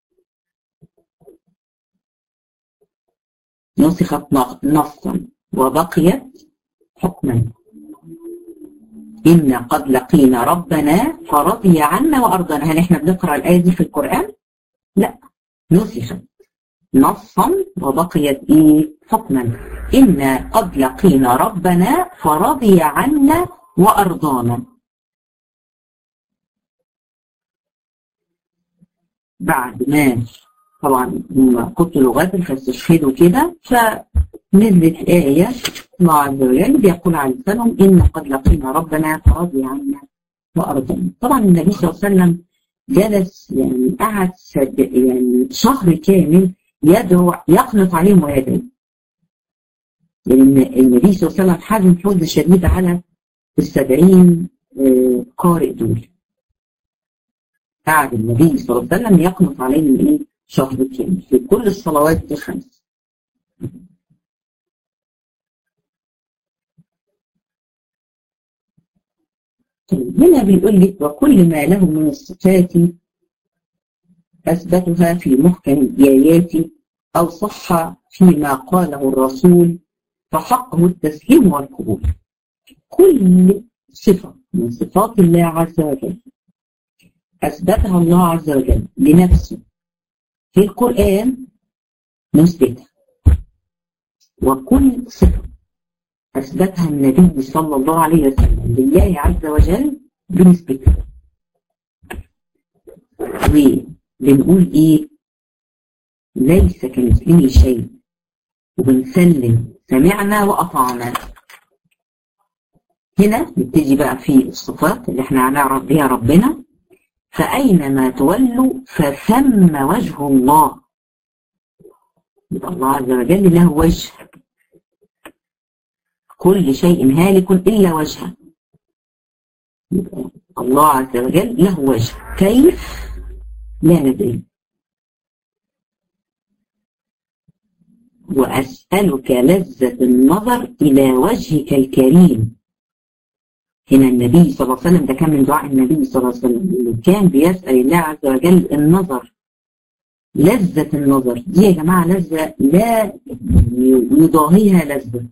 S1: نسخت نصا وبقيت حكما إن قد لقينا ربنا فرضي عنا وأرضنا هل إحنا بنقرأ الآية دي في القرآن؟ لا نسخت نصا وبقيت إيه حكما إن قد لقينا ربنا فرضي عنا وأرضانا بعد ما طبعا هم قتلوا غدر فاستشهدوا كده فنزلت آية الله عز وجل بيقول على لسانهم إن قد لقينا ربنا فرضي عنا وأرضنا طبعا النبي صلى الله عليه وسلم جلس يعني قعد يعني شهر كامل يدعو يقنط عليهم ويدعو لأن النبي صلى الله عليه وسلم حزم حزن شديد على السبعين قارئ دول قعد النبي صلى الله عليه وسلم يقنط عليهم ايه شهر كامل في كل الصلوات الخمس هنا بيقول لك وكل ما له من الصفات أثبتها في محكم الآيات أو صح فيما قاله الرسول فحقه التسليم والقبول كل صفة من صفات الله عز وجل أثبتها الله عز وجل لنفسه في القرآن نثبتها وكل صفة أثبتها النبي صلى الله عليه وسلم لله عز وجل بنثبتها وبنقول إيه ليس كمثله شيء وبنسلم سمعنا وأطعنا هنا نبتدي بقى في الصفات اللي احنا هنعرف بيها ربنا فأينما تولوا فثم وجه الله يبقى الله عز وجل له وجه كل شيء هالك إلا وجهه يبقى الله عز وجل له وجه كيف لا ندري وأسألك لذة النظر إلى وجهك الكريم هنا النبي صلى الله عليه وسلم ده كان من دعاء النبي صلى الله عليه وسلم اللي كان بيسأل الله عز وجل النظر لذة النظر دي يا جماعة لذة لا يضاهيها لذة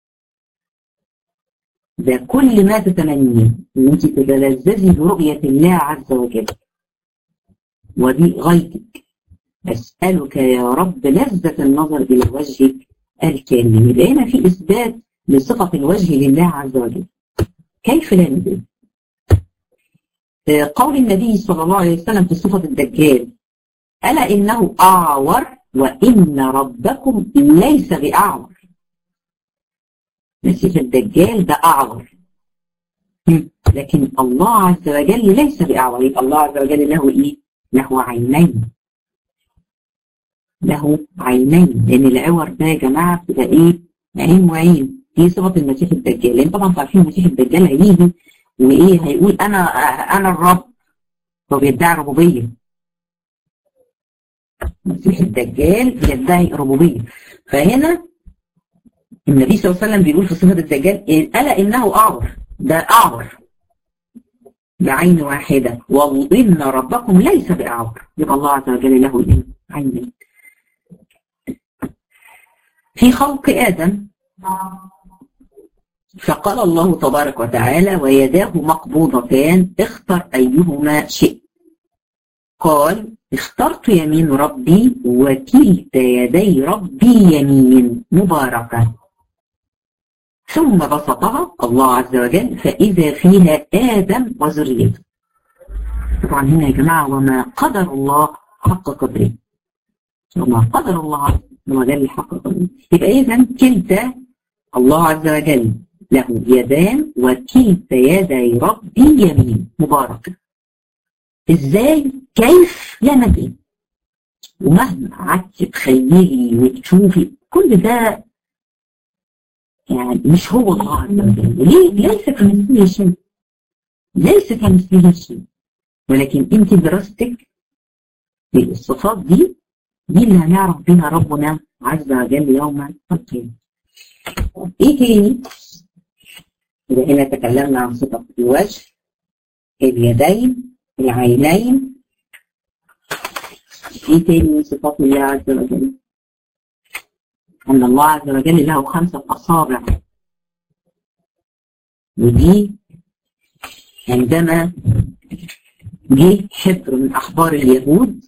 S1: ده كل ما تتمنيه ان انت تتلذذي برؤية الله عز وجل ودي غايتك أسألك يا رب لذة النظر إلى وجهك الكريم يبقى هنا في إثبات لصفة الوجه لله عز وجل كيف لا ندري قول النبي صلى الله عليه وسلم في صفة الدجال ألا إنه أعور وإن ربكم ليس بأعور مسيح الدجال ده أعور لكن الله عز وجل ليس بأعور يبقى الله عز وجل له إيه؟ له عينين له عينين لأن العور ده يا جماعة بتبقى إيه؟ عين وعين دي صفة المسيح الدجال لأن طبعا عارفين المسيح الدجال هيجي وإيه هيقول أنا أنا الرب هو بيدعي ربوبية المسيح الدجال يدعي ربوبية فهنا النبي صلى الله عليه وسلم بيقول في صفة الدجال ألا إنه أعور ده أعور بعين واحدة وإن ربكم ليس بأعور يبقى الله عز وجل له عينين في خلق آدم فقال الله تبارك وتعالى ويداه مقبوضتان اختر أيهما شئت قال اخترت يمين ربي وكلتا يدي ربي يمين مباركة ثم بسطها الله عز وجل فإذا فيها آدم وذريته طبعا هنا يا جماعة وما قدر الله حق قدره وما قدر الله عز وجل حق قدره يبقى إذا كلتا الله عز وجل له يدان وكلتا يدي ربي يمين مباركة ازاي كيف لا ندري ومهما قعدت تخيلي وتشوفي كل ده يعني مش هو الله عز وجل ليه ليس كمثله شيء ليس كمثله شيء ولكن انت دراستك للصفات دي دي اللي هنعرف بها ربنا عز وجل يوم القيامة ايه تاني؟ إذا هنا تكلمنا عن صفة الوجه اليدين العينين ايه تاني من صفات الله عز وجل؟ أن الله عز وجل له خمسة أصابع ودي عندما جه حبر من أحبار اليهود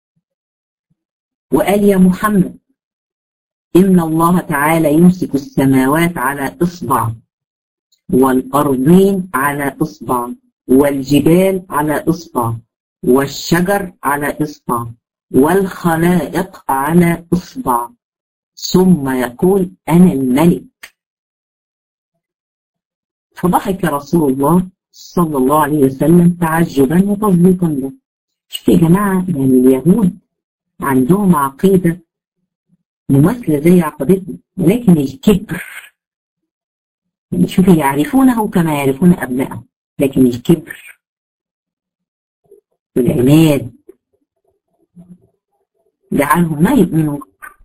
S1: وقال يا محمد إن الله تعالى يمسك السماوات على إصبع والأرضين على إصبع والجبال على إصبع والشجر على إصبع والخلائق على إصبع ثم يقول أنا الملك فضحك رسول الله صلى الله عليه وسلم تعجبا وتصديقا له شوف يا جماعة يعني اليهود عندهم عقيدة مماثلة زي عقيدتنا ولكن الكبر يعني شوف يعرفونه كما يعرفون أبنائهم لكن الكبر والعناد جعلهم ما يؤمنوا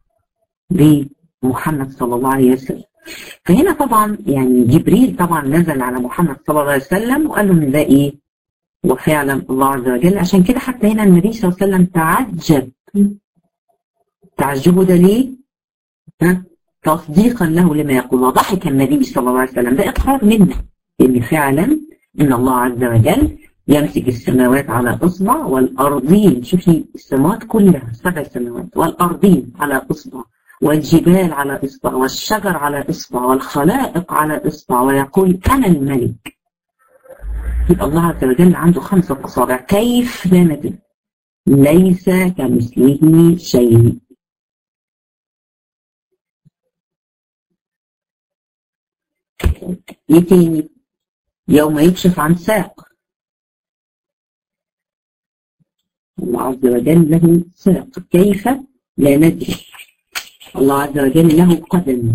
S1: بمحمد صلى الله عليه وسلم فهنا طبعا يعني جبريل طبعا نزل على محمد صلى الله عليه وسلم وقال له ان ده ايه وفعلا الله عز وجل عشان كده حتى هنا النبي صلى الله عليه وسلم تعجب تعجبه ده ليه؟ ها؟ تصديقا له لما يقول وضحك النبي صلى الله عليه وسلم ده اقرار منه ان فعلا ان الله عز وجل يمسك السماوات على اصبع والارضين شوفي السماوات كلها سبع سماوات والارضين على اصبع والجبال على اصبع والشجر على اصبع والخلائق على اصبع ويقول انا الملك يبقى الله عز وجل عنده خمسة أصابع كيف لا ندري ليس كمثله شيء ايه تاني يوم يكشف عن ساق الله عز وجل له ساق كيف لا ندري الله عز وجل له قدم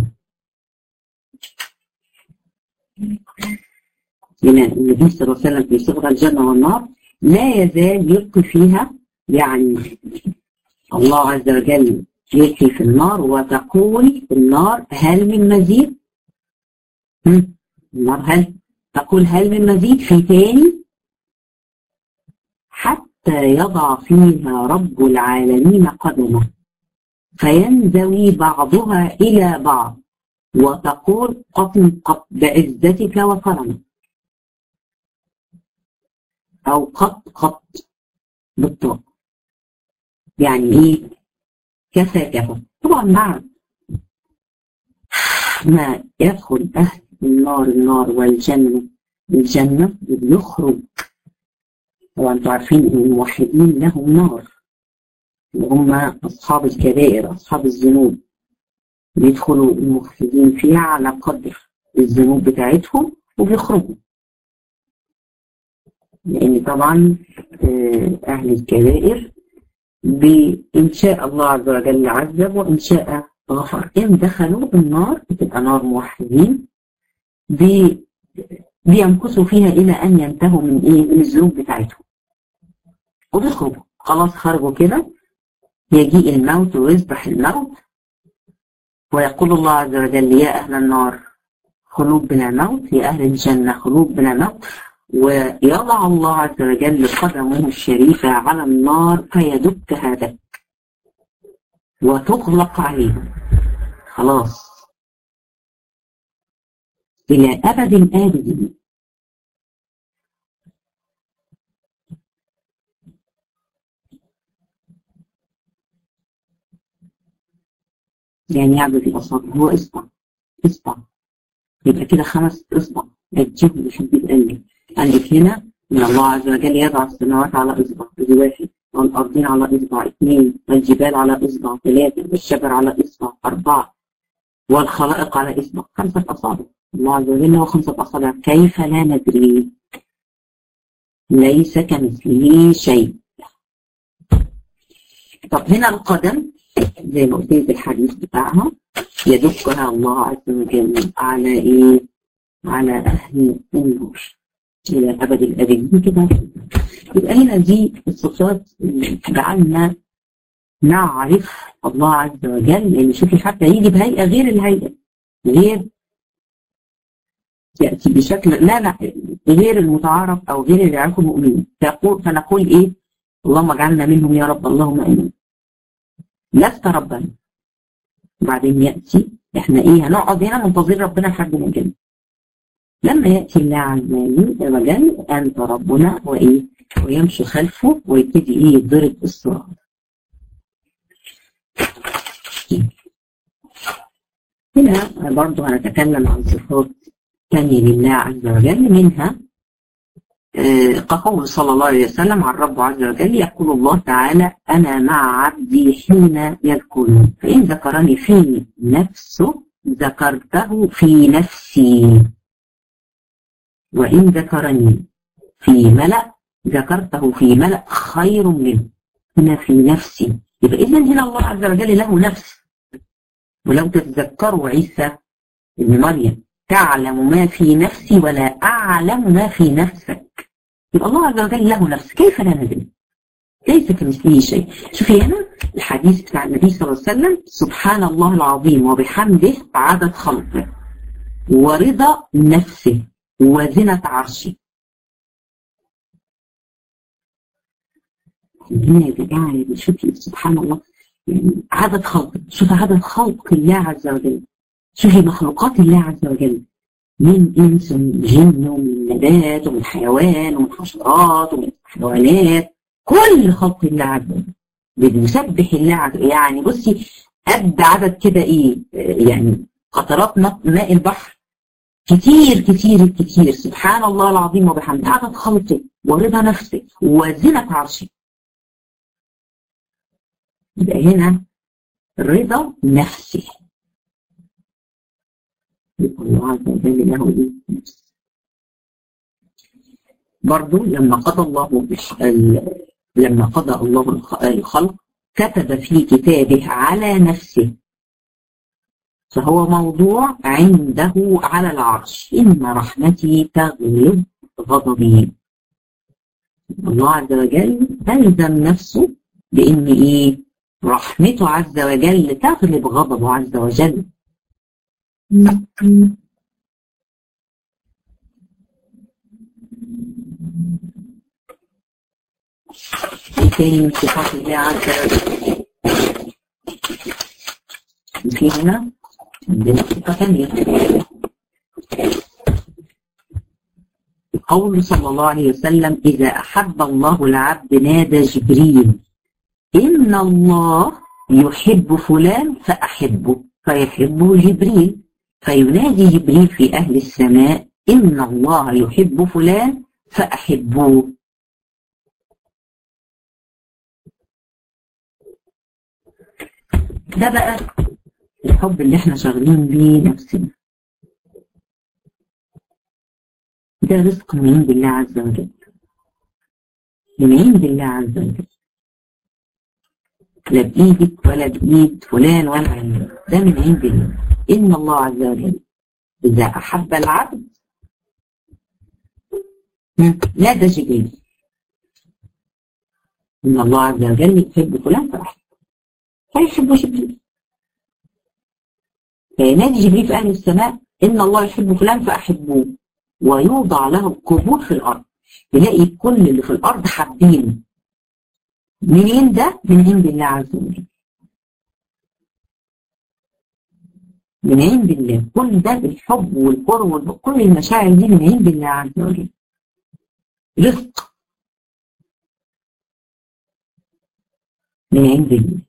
S1: من النبي صلى الله عليه وسلم في صغر الجنة والنار لا يزال يلقي فيها يعني الله عز وجل يلقي في النار وتقول النار هل من مزيد؟ النار هل تقول هل من مزيد في تاني حتى يضع فيها رب العالمين قدمه فينزوي بعضها إلى بعض وتقول قطن قط بعزتك وكرمك أو قط قط بالطاء يعني إيه كفى كفى طبعا مع ما يدخل أهل النار النار والجنة الجنة بيخرج طبعا انتوا عارفين ان الموحدين لهم نار وهم أصحاب الكبائر أصحاب الذنوب بيدخلوا المخلدين فيها على قدر الذنوب بتاعتهم وبيخرجوا لأن طبعا أهل الكبائر بإن شاء الله عز وجل عذب وإن شاء غفر إن دخلوا النار بتبقى نار موحدين بي بيمكثوا فيها إلى أن ينتهوا من إيه من الذنوب بتاعتهم وبيخرجوا خلاص خرجوا كده يجيء الموت ويصبح الموت ويقول الله عز وجل يا أهل النار خلوب بلا موت يا أهل الجنة خلوب بلا موت ويضع الله عز وجل قدمه الشريفة على النار فيدكها دك وتغلق عليه خلاص إلى أبد آبد يعني يعبد الأصابع هو إصبع إصبع يبقى كده خمس إصبع الجهد في القلب عندك هنا ان الله عز وجل يضع السماوات على اصبع ادي واحد والارضين على اصبع اثنين والجبال على اصبع ثلاثه والشجر على اصبع اربعه والخلائق على اصبع خمسه اصابع الله عز وجل له خمسه اصابع كيف لا ندري ليس كمثله شيء طب هنا القدم زي ما قلت في الحديث بتاعها يدكها الله عز وجل على ايه؟ على اهل النار الى ابد الابدين كده يبقى هنا دي الصفات اللي جعلنا نعرف الله عز وجل لان شوفي حتى يجي بهيئه غير الهيئه غير ياتي بشكل لا لا غير المتعارف او غير اللي يعرفه المؤمنين فيقول فنقول ايه اللهم اجعلنا منهم يا رب اللهم امين لست ربنا وبعدين ياتي احنا ايه هنقعد هنا منتظرين ربنا لحد ما يجي لما يأتي الله عز وجل أنت ربنا وإيه ويمشي خلفه ويبتدي إيه يضرب الصراط هنا برضو هنتكلم عن صفات تانية لله عز وجل منها كقول صلى الله عليه وسلم عن رب عز وجل يقول الله تعالى أنا مع عبدي حين يذكرني فإن ذكرني في نفسه ذكرته في نفسي وإن ذكرني في ملأ ذكرته في ملأ خير منه هنا في نفسي يبقى إذا هنا الله عز وجل له نفس ولو تتذكروا عيسى ابن مريم تعلم ما في نفسي ولا أعلم ما في نفسك يبقى الله عز وجل له نفس كيف لا ندري ليس كمثله شيء شوفي هنا الحديث بتاع النبي صلى الله عليه وسلم سبحان الله العظيم وبحمده عدد خلقه ورضا نفسه وزنة عرشه هنا يا جماعة شوفي سبحان الله يعني عدد خلق شوف عدد خلق الله عز وجل شوفي مخلوقات الله عز وجل من انس ومن جن ومن نبات ومن حيوان ومن حشرات ومن حيوانات كل خلق الله عز وجل بنسبح الله عز وجل يعني بصي قد عدد كده ايه يعني قطرات ماء البحر كتير كتير كتير سبحان الله العظيم وبحمده عدد خلقه ورضا نفسه وزنة عرشه يبقى هنا رضا نفسه يبقى الله عز وجل له ايه نفس برضو لما قضى الله لما قضى الله الخلق كتب في كتابه على نفسه فهو موضوع عنده على العرش إن رحمتي تغلب غضبي الله عز وجل ألزم نفسه بإن إيه رحمته عز وجل تغلب غضبه عز وجل تاني من صفات الله عز وجل في هنا عندنا صفة ثانية قول صلى الله عليه وسلم إذا أحب الله العبد نادى جبريل إن الله يحب فلان فأحبه فيحبه جبريل فينادي جبريل في أهل السماء إن الله يحب فلان فأحبوه ده بقى الحب اللي احنا شغالين بيه نفسنا ده رزق من عند الله عز وجل من عند الله عز وجل لا بإيدك ولا بإيد فلان ولا علان ده من عند الله إن الله عز وجل إذا أحب العبد نادى جبريل إن الله عز وجل يحب فلان فأحب فيحب جبريل فينادي جبريل في أهل السماء إن الله يحب فلان فأحبوه ويوضع له قبول في الأرض تلاقي كل اللي في الأرض حابين منين ده؟ من عند الله عز وجل من عند الله كل ده الحب والقرب وكل المشاعر دي من عند الله عز وجل رزق من عند الله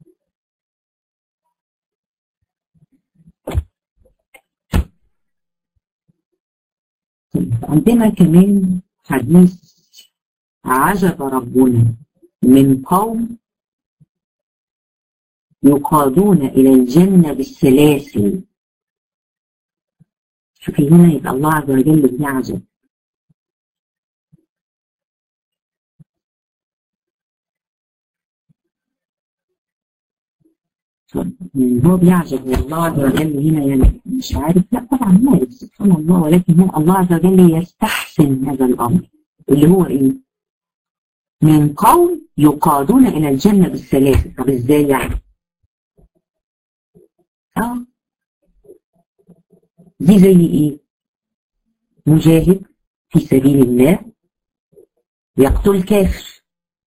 S1: عندنا كمان حديث عجب ربنا من قوم يقادون إلى الجنة بالسلاسل شوفي هنا يبقى الله عز وجل بيعجب هو بيعجب والله عز وجل هنا يعني مش عارف لا طبعا عارف سبحان الله ولكن هو الله عز وجل يستحسن هذا الامر اللي هو ايه؟ من قوم يقادون الى الجنه بالسلاسل طب ازاي يعني؟ اه دي زي ايه؟ مجاهد في سبيل الله يقتل كافر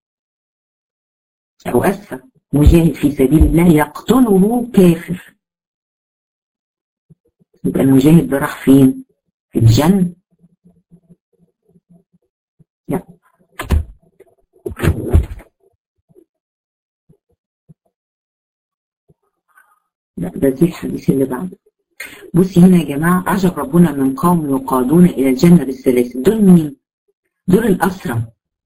S1: او اسفه مجاهد في سبيل الله يقتله كافر يبقى المجاهد ده راح فين؟ في الجنة لا لا ده دي الحديث اللي بعده بصي هنا يا جماعة عجب ربنا من قوم يقادون إلى الجنة بالسلاسل دول مين؟ دول الأسرى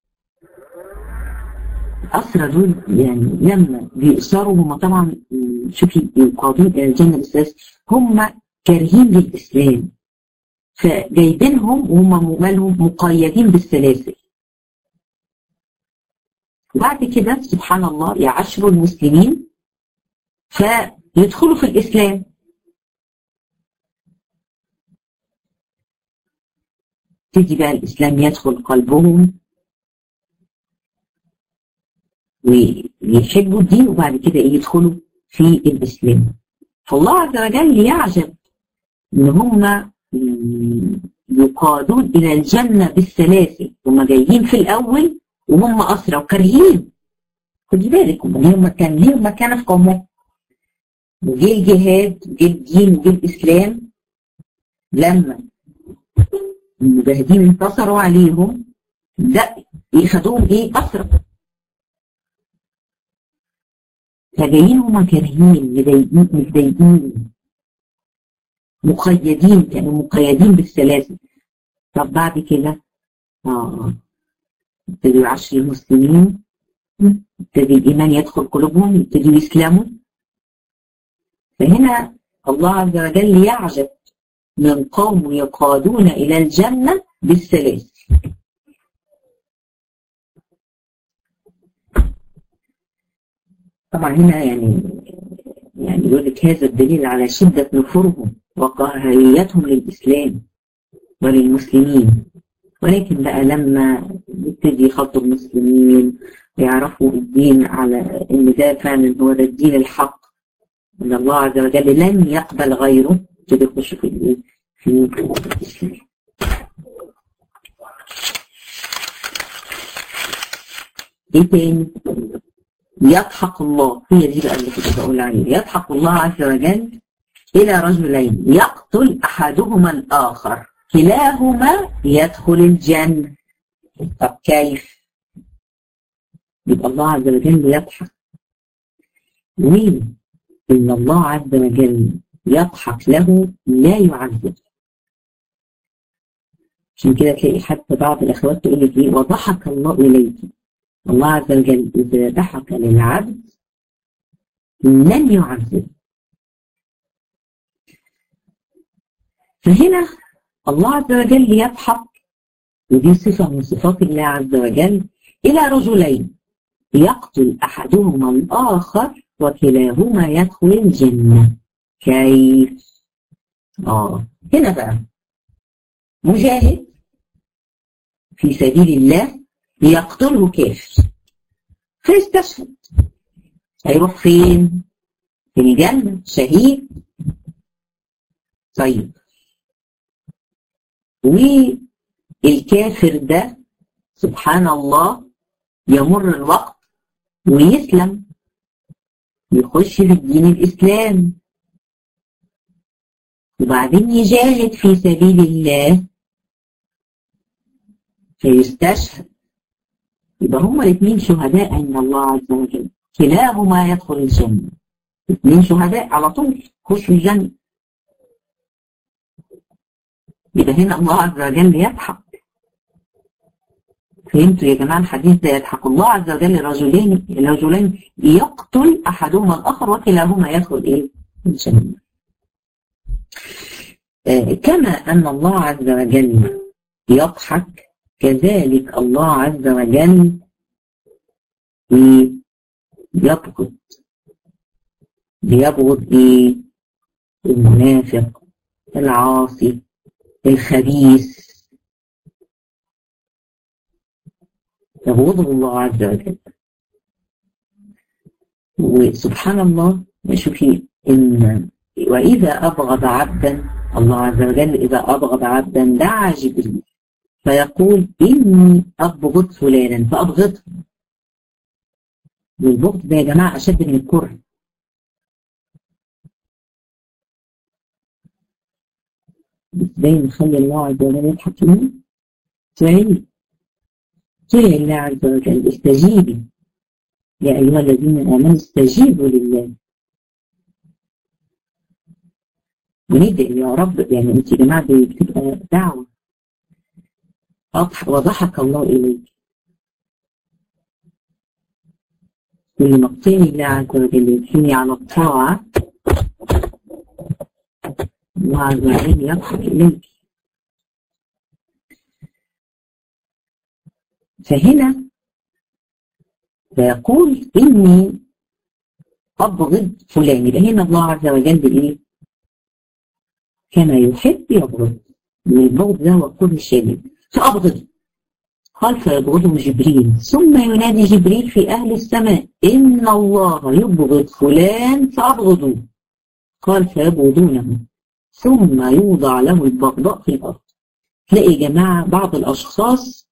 S1: الأسرى دول يعني لما بيأسروا هم طبعا شوفي يقادون إلى الجنة بالثلاث هم كارهين للإسلام فجايبينهم وهم مالهم مقيدين بالسلاسل وبعد كده سبحان الله يعاشروا المسلمين فيدخلوا في الإسلام تيجي بقى الإسلام يدخل قلبهم ويحبوا الدين وبعد كده يدخلوا في الإسلام فالله عز وجل يعجب إن هم يقادون إلى الجنة بالسلاسل هم جايين في الأول وهم أسرى وكارهين خدي بالك هم ليهم مكان ليهم مكانة في قومهم وجه الجهاد وجه الدين وجه الإسلام لما المجاهدين انتصروا عليهم لا يخدوهم ايه أسرى فجايين هما كارهين مضايقين متضايقين مقيدين كانوا مقيدين بالسلاسل طب بعد كده اه ابتدوا يعشروا المسلمين ابتدي الإيمان يدخل قلوبهم يبتدوا يسلموا فهنا الله عز وجل يعجب من قوم يقادون إلى الجنة بالسلاسل طبعا هنا يعني يعني يقول لك هذا الدليل على شدة نفورهم وقهريتهم للإسلام وللمسلمين ولكن بقى لما يبتدي يخاطبوا المسلمين ويعرفوا الدين على ان ده فعلا هو ده الدين الحق ان الله عز وجل لن يقبل غيره يبتدي يخشوا في الايه؟ في الاسلام. ايه تاني؟ يضحك الله هي دي بقى اللي كنت بقول عليها يضحك الله عز وجل الى رجلين يقتل احدهما الاخر كلاهما يدخل الجنة طب كيف يبقى الله عز وجل يضحك مين إن الله عز وجل يضحك له لا يعذب عشان كده تلاقي حتى بعض الأخوات تقول لك إيه وضحك الله إليك الله عز وجل إذا ضحك للعبد لن يعذب فهنا الله عز وجل يضحك ودي صفة من صفات الله عز وجل إلى رجلين يقتل أحدهما الآخر وكلاهما يدخل الجنة كيف؟ آه هنا بقى مجاهد في سبيل الله يقتله كافر فيستشهد هيروح فين؟ في الجنة شهيد طيب والكافر ده سبحان الله يمر الوقت ويسلم يخش في الدين الإسلام وبعدين يجاهد في سبيل الله فيستشهد يبقى هما الاثنين شهداء عند الله عز وجل كلاهما يدخل الجنة اثنين شهداء على طول خشوا الجنة يبقى هنا الله عز وجل يضحك فهمتوا يا جماعة الحديث ده يضحك الله عز وجل رجلين رجلين يقتل أحدهما الآخر وكلاهما يدخل إيه؟ الجنة. آه كما أن الله عز وجل يضحك كذلك الله عز وجل يبغض بيبغض إيه؟ المنافق العاصي الخبيث يبغضه الله عز وجل وسبحان الله شوفي إن وإذا أبغض عبدا الله عز وجل إذا أبغض عبدا دعا جبريل فيقول إني أبغض فلانا فأبغضه والبغض ده يا جماعة أشد من الكره ازاي نخلي الله عز وجل يضحك لنا؟ تعالي تعالي الله عز وجل استجيبي يا أيها الذين آمنوا استجيبوا لله وندعي يا رب يعني انت يا جماعه دي بتبقى دعوه وضحك الله إليك كل ما تطيعي الله عز وجل يدفني على الطاعة الله عز وجل يضحك إليك فهنا فيقول إني أبغض فلان يبقى هنا الله عز وجل إيه؟ كما يحب يبغض والبغض ده هو كل الشديد فأبغض قال فيبغضه جبريل ثم ينادي جبريل في أهل السماء إن الله يبغض فلان فأبغضوه قال فيبغضونه ثم يوضع له البغضاء في الأرض تلاقي يا جماعة بعض الأشخاص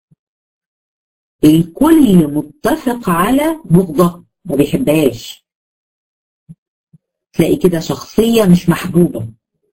S1: الكل متفق على بغضها ما بيحبهاش تلاقي كده شخصية مش محبوبة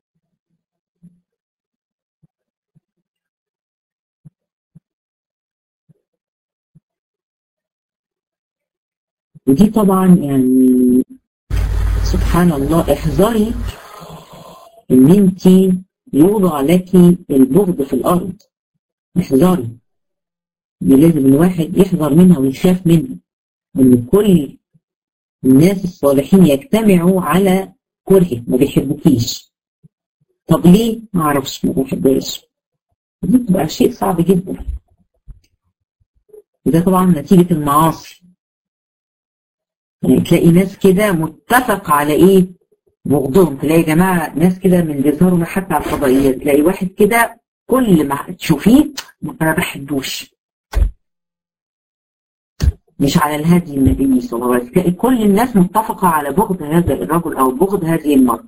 S1: ودي طبعا يعني سبحان الله احذري ان انت يوضع لك البغض في الارض احذري دي لازم الواحد يحذر منها ويخاف منها ان كل الناس الصالحين يجتمعوا على كرهك ما بيحبوكيش طب ليه؟ ما اعرفش ما بحبهاش دي بتبقى شيء صعب جدا وده طبعا نتيجة المعاصي يعني تلاقي ناس كده متفق على ايه بغضهم تلاقي يا جماعة ناس كده من بيظهروا حتى على الفضائيات تلاقي واحد كده كل ما تشوفيه ما بحبوش مش على الهدي النبي صلى الله عليه وسلم تلاقي كل الناس متفقة على بغض هذا الرجل أو بغض هذه المرأة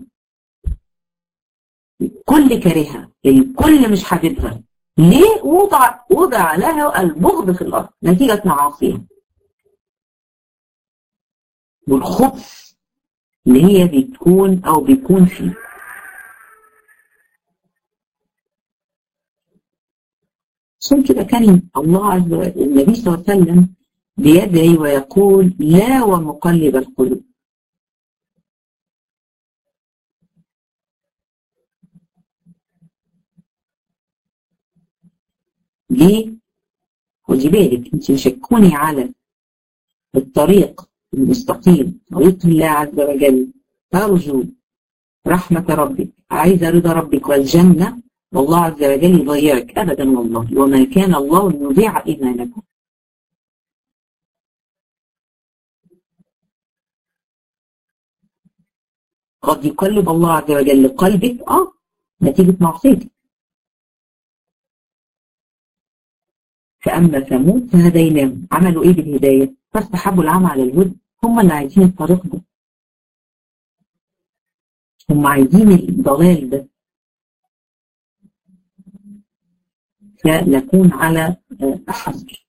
S1: الكل كارهها الكل مش حاببها ليه وضع وضع لها البغض في الأرض نتيجة معاصيها والخبث اللي هي بتكون أو بيكون فيه عشان كده كان الله عز وجل النبي صلى الله عليه وسلم بيدعي ويقول لا ومقلب القلوب ليه؟ خدي بالك انت مش هتكوني على الطريق المستقيم طريق الله عز وجل ترجو رحمة ربك عايزة رضا ربك والجنة والله عز وجل يضيعك أبدا والله وما كان الله ليضيع إيمانكم قد يقلب الله عز وجل قلبك اه نتيجة معصيتك فأما ثمود فهديناهم عملوا ايه بالهداية فاستحبوا العمى على الهدى هم اللي عايزين الطريق ده هم عايزين الضلال ده فنكون على حذر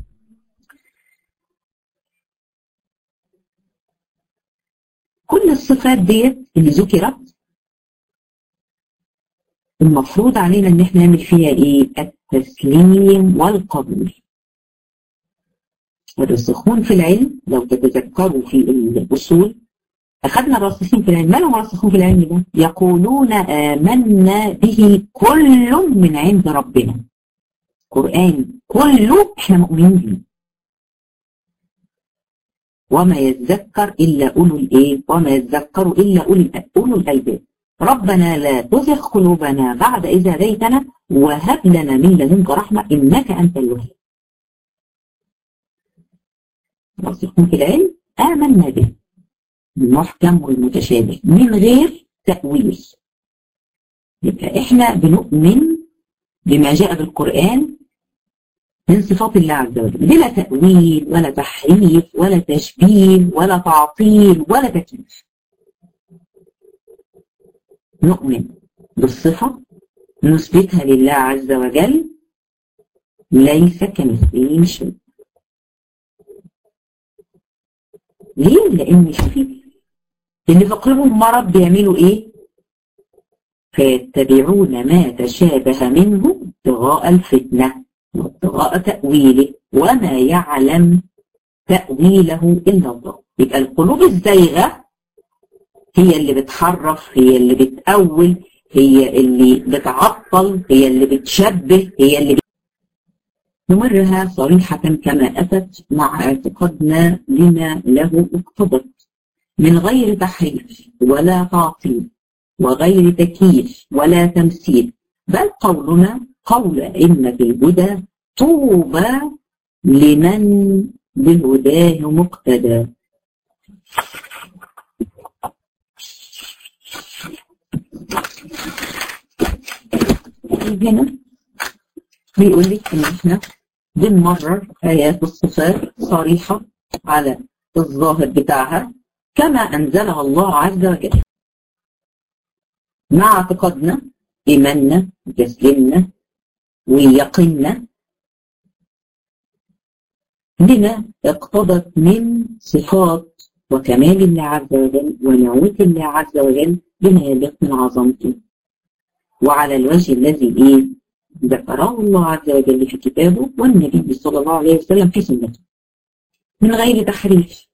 S1: كل الصفات ديت اللي ذكرت المفروض علينا ان احنا نعمل فيها ايه التسليم والقبول الراسخون في العلم لو تتذكروا في الاصول اخذنا الراسخين في العلم ما لهم راسخون في العلم ده يقولون امنا به كل من عند ربنا قران كله احنا مؤمنين به وما يذكر إلا أولو الإيه وما يذكر إلا أولو الألباب ربنا لا تزغ قلوبنا بعد إذا هديتنا وهب لنا من لدنك رحمة إنك أنت الوهاب راسخون في العلم آمنا به المحكم والمتشابه من غير تأويل يبقى إحنا بنؤمن بما جاء بالقرآن من صفات الله عز وجل بلا تأويل ولا تحريف ولا تشبيه ولا تعطيل ولا تكييف نؤمن بالصفة نثبتها لله عز وجل ليس كمثله شيء ليه؟ لأن شوفي اللي فقرهم مرض بيعملوا إيه؟ فيتبعون ما تشابه منه ابتغاء الفتنه وابتغاء تأويله وما يعلم تأويله إلا الله يبقى القلوب الزيغة هي اللي بتحرف هي اللي بتأول هي اللي بتعطل هي اللي بتشبه هي اللي نمرها صريحة كما أتت مع اعتقادنا لما له اقتضت من غير تحريف ولا تعطيل وغير تكييف ولا تمثيل بل قولنا قول أئمة الهدى طوبى لمن بهداه مقتدى هنا بيقول لك ان احنا بنمرر ايات الصفات صريحه على الظاهر بتاعها كما انزلها الله عز وجل مع اعتقادنا ايماننا وتسليمنا ويقيننا بما اقتضت من صفات وكمال الله عز وجل ونعوت الله عز وجل بما يليق من عظمته وعلى الوجه الذي ايه ذكره الله عز وجل في كتابه والنبي صلى الله عليه وسلم في سنته من غير تحريف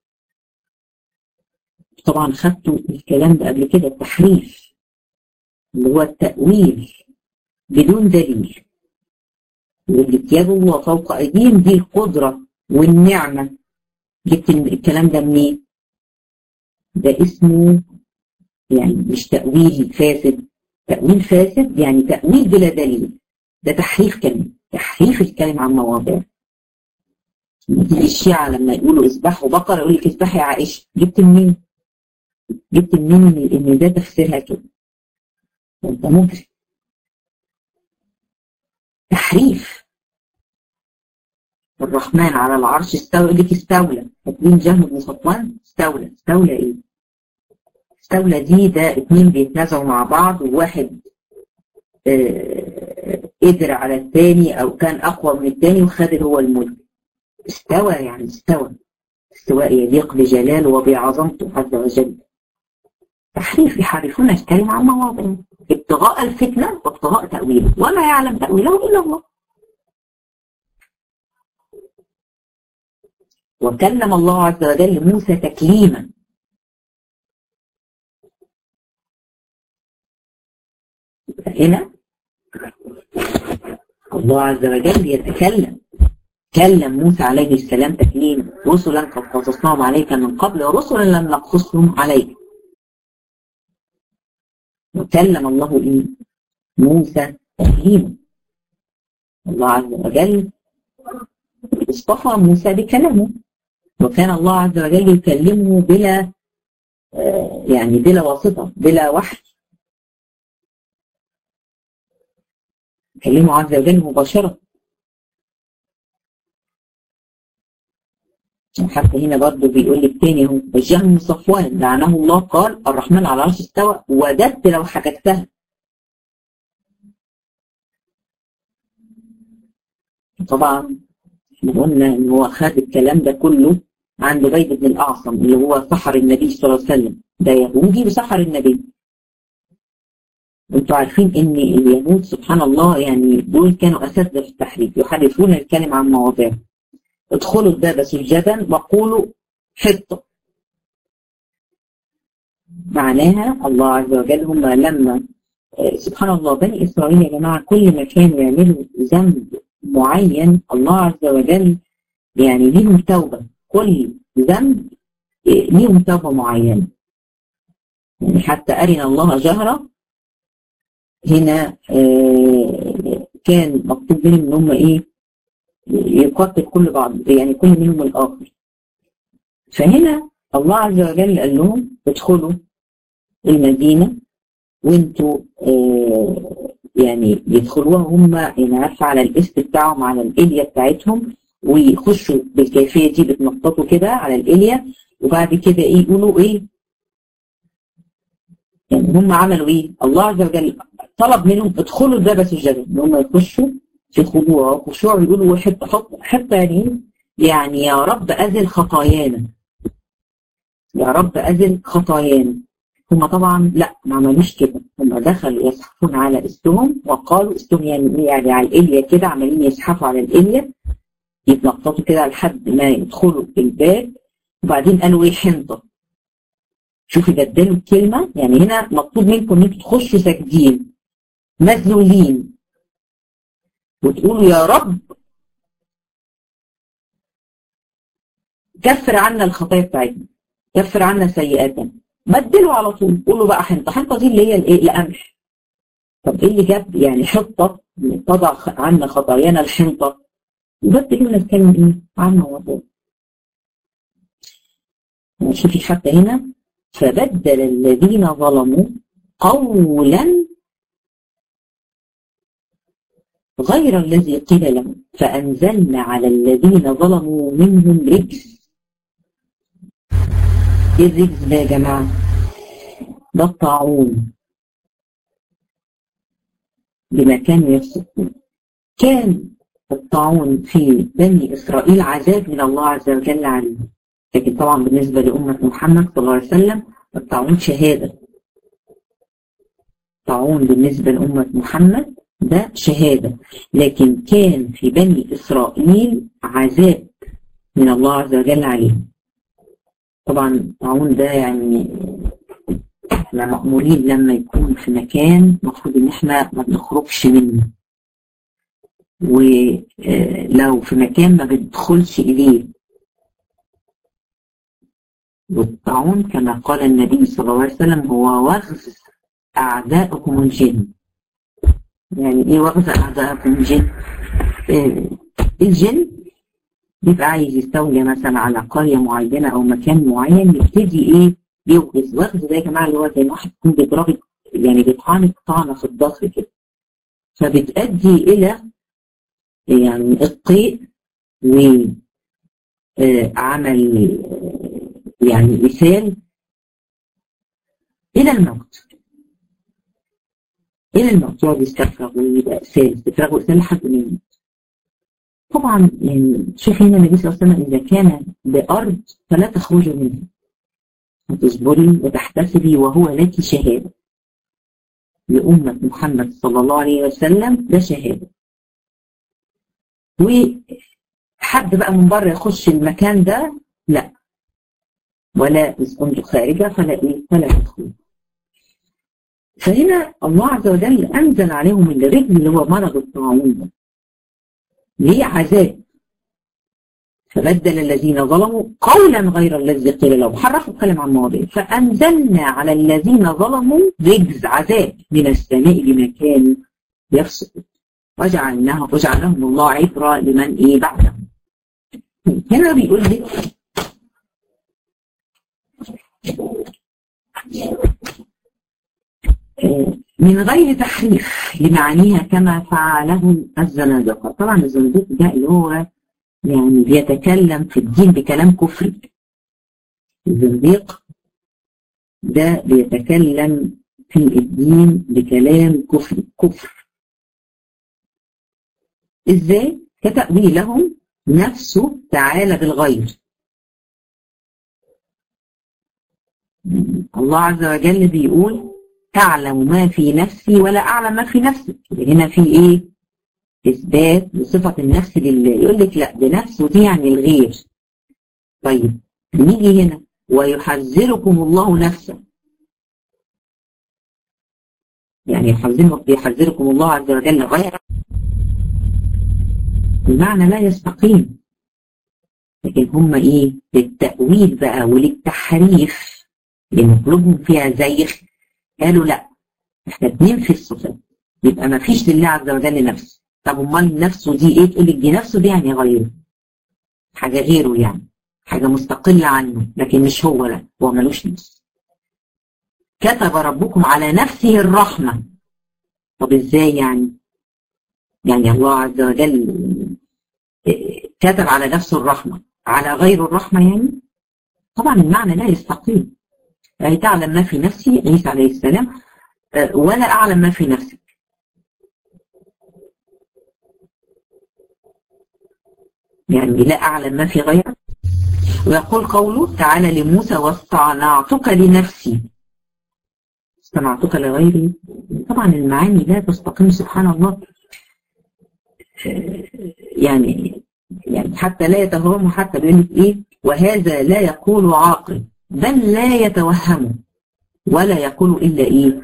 S1: طبعا خدتوا الكلام ده قبل كده التحريف اللي هو التأويل بدون دليل واللي يد الله فوق أيديهم دي القدرة والنعمة جبت الكلام ده منين؟ ده اسمه يعني مش تأويل فاسد تأويل فاسد يعني تأويل بلا دليل ده تحريف كلمة تحريف الكلمة عن مواضيع تيجي الشيعة لما يقولوا اذبحوا بقرة يقول لك اذبحي يا عائشة جبت منين؟ جبت منين ان ده تفسيرها كده؟ انت مجرم تحريف الرحمن على العرش استوى يقول لك استولى فاكرين جهم بن صفوان استولى استولى ايه؟ استولى دي ده اتنين بيتنازعوا مع بعض وواحد اه قدر على الثاني او كان اقوى من الثاني وخد هو الملك استوى يعني استوى استواء يليق بجلاله وبعظمته عز وجل تحريف يحرفون الكلمة عن مواضعه ابتغاء الفتنة وابتغاء تأويله وما يعلم تأويله إلا الله وكلم الله عز وجل موسى تكليما هنا الله عز وجل يتكلم كلم موسى عليه السلام تكليما رسلا قد قصصناهم عليك من قبل ورسلا لم نقصصهم عليك وكلم الله إيه؟ موسى تكليما الله عز وجل اصطفى موسى بكلامه وكان الله عز وجل يكلمه بلا يعني بلا واسطة بلا وحي كلمه عز وجل مباشرة حتى هنا برضه بيقول لك تاني اهو الجهم صفوان لعنه الله قال الرحمن على العرش استوى وددت لو حكتها طبعا احنا قلنا ان هو خد الكلام ده كله عند بيد بن الاعصم اللي هو سحر النبي صلى الله عليه وسلم ده يهودي وسحر النبي انتوا عارفين ان اليهود سبحان الله يعني دول كانوا اساتذه في التحريف يحرفون الكلم عن مواضيعه ادخلوا الباب سجدا وقولوا حطة معناها الله عز وجل هم لما سبحان الله بني إسرائيل يا جماعة كل ما كانوا يعملوا ذنب معين الله عز وجل يعني ليهم توبة كل ذنب ليهم توبة معينة يعني حتى أرنا الله جهرة هنا كان مكتوب منهم ان هم ايه يقاتل كل بعض يعني كل منهم الآخر فهنا الله عز وجل قال لهم ادخلوا المدينة وانتوا آه يعني يدخلوها هم يعني عارفة على الاسم بتاعهم على الإليا بتاعتهم ويخشوا بالكيفية دي بتنططوا كده على الإليا وبعد كده ايه يقولوا ايه يعني هم عملوا ايه الله عز وجل طلب منهم ادخلوا الباب سجدا ان هم يخشوا في خضوع وخشوع يقولوا حط حط حط يعني يعني يا رب أزل خطايانا يا رب أزل خطايانا هم طبعا لا ما عملوش كده هم دخلوا يزحفون على اسمهم وقالوا اسمهم يعني يعني على الإليا كده عمالين يزحفوا على الإليا يتنططوا كده لحد ما يدخلوا الباب وبعدين قالوا ايه حنطة شوفوا بدلوا الكلمة يعني هنا مطلوب منكم ان انتوا تخشوا ساجدين مذلولين وتقولوا يا رب كفر عنا الخطايا بتاعتنا كفر عنا سيئاتنا بدله على طول قولوا بقى حنطه حنطه دي اللي هي الايه القمح طب ايه اللي جاب يعني حطه تضع عنا خطايانا الحنطه يبدلوا لنا الكلمه ايه عنا وطول شوفي حتى هنا فبدل الذين ظلموا قولا غير الذي قيل لهم فأنزلنا على الذين ظلموا منهم رجس ايه الرجس ده يا جماعة ده الطاعون بما كانوا يفسقون كان الطاعون في بني إسرائيل عذاب من الله عز وجل عليهم لكن طبعا بالنسبة لأمة محمد صلى الله عليه وسلم الطاعون شهادة الطاعون بالنسبة لأمة محمد ده شهادة لكن كان في بني إسرائيل عذاب من الله عز وجل عليهم طبعا الطاعون ده يعني احنا مأمورين لما يكون في مكان المفروض ان احنا ما بنخرجش منه ولو في مكان ما بندخلش اليه والطاعون كما قال النبي صلى الله عليه وسلم هو وغز أعدائكم الجن يعني إيه وغز أعدائكم الجن؟ إيه الجن بيبقى عايز يستولي مثلا على قرية معينة أو مكان معين يبتدي إيه يوغز وغز ده يا جماعة اللي هو زي واحد يكون بيضربك يعني بيطعنك طعنة في الظهر كده فبتأدي إلى يعني القيء وعمل يعني إسال إلى الموت إلى الموت يقعد يستفرغ ويبقى إسال استفراغ وإسال لحد ما يموت طبعا يعني شوف هنا النبي صلى الله عليه وسلم إذا كان بأرض فلا تخرجوا منها وتصبري وتحتسبي وهو لك شهادة لأمة محمد صلى الله عليه وسلم ده شهادة وحد بقى من بره يخش المكان ده لا ولا كنت خارجة فلا إيه فلا تدخل فهنا الله عز وجل أنزل عليهم الرجل اللي هو مرض الطاعون ده ليه عذاب فبدل الذين ظلموا قولا غير الذي قيل لهم حرفوا الكلام عن مواضيع فأنزلنا على الذين ظلموا رجز عذاب من السماء بما كانوا يفسقون وجعلناه وجعلهم الله عبرة لمن إيه بعدهم هنا بيقول لك من غير تحريف لمعانيها كما فعله الزنادقة طبعا الزنادق ده اللي هو يعني بيتكلم في الدين بكلام كفري الزنديق ده بيتكلم في الدين بكلام كفري كفر ازاي كتأويلهم نفسه تعالى بالغير الله عز وجل بيقول تعلم ما في نفسي ولا أعلم ما في نفسك هنا في إيه إثبات لصفة النفس لله يقول لك لا ده نفسه دي يعني الغير طيب نيجي هنا ويحذركم الله نفسه يعني يحذركم الله عز وجل غير المعنى لا يستقيم لكن هم ايه للتأويل بقى وللتحريف لان قلوبهم فيها زيخ قالوا لا احنا بننفي الصفات يبقى ما فيش لله عز وجل نفس طب امال نفسه دي ايه تقول لك دي نفسه دي يعني غيره حاجه غيره يعني حاجه مستقله عنه لكن مش هو لا هو ملوش نفس كتب ربكم على نفسه الرحمه طب ازاي يعني يعني الله عز وجل كتب على نفسه الرحمه على غير الرحمه يعني طبعا المعنى لا يستقيم يعني تعلم ما في نفسي عيسى عليه السلام ولا أعلم ما في نفسك يعني لا أعلم ما في غيرك ويقول قوله تعالى لموسى واصطنعتك لنفسي اصطنعتك لغيري طبعا المعاني لا تستقيم سبحان الله يعني يعني حتى لا يتهم حتى بيقول لك ايه وهذا لا يقول عاقل بل لا يتوهم ولا يقول إلا إيه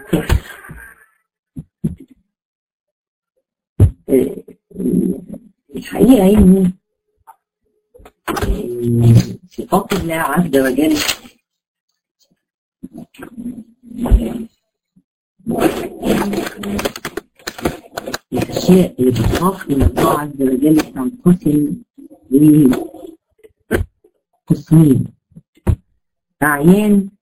S1: الحقيقة يعني صفات الله عز وجل الأشياء اللي بتضاف إلى الله عز وجل تنقسم لقسمين أعيان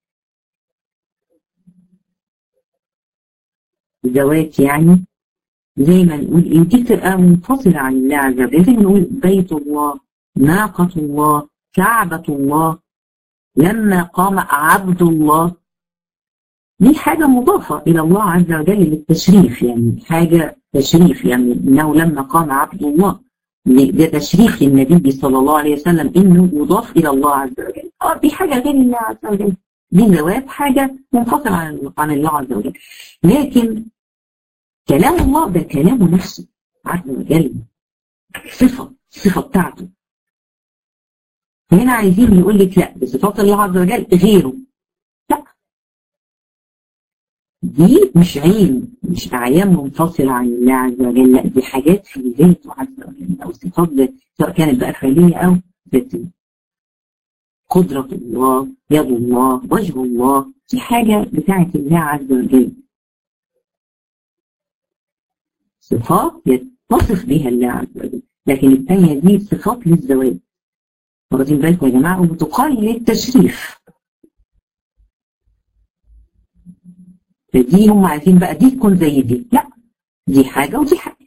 S1: ذوات يعني زي ما نقول إيه دي تبقى منفصلة عن الله عز وجل زي ما نقول بيت الله ناقة الله كعبة الله لما قام عبد الله دي حاجة مضافة إلى الله عز وجل للتشريف يعني حاجة تشريف يعني إنه لما قام عبد الله ده تشريف للنبي صلى الله عليه وسلم إنه يضاف إلى الله عز وجل اه دي حاجة غير الله عز وجل دي ذوات حاجة منفصلة عن عن الله عز وجل لكن كلام الله ده كلامه نفسه عز وجل صفة صفة بتاعته هنا عايزين يقول لك لا بصفات الله عز وجل غيره لا دي مش عين مش أعيان منفصلة عن الله عز وجل لا دي حاجات في ذاته عز وجل أو صفات سواء كانت بقى فعلية أو ذاتية قدرة الله يد الله وجه الله دي حاجة بتاعت الله عز وجل صفات يتصف بها الله عز وجل لكن الثانية دي صفات للزواج واخدين بالكم يا جماعة وبتقال للتشريف فدي هم عايزين بقى دي تكون زي دي لا دي حاجة ودي حاجة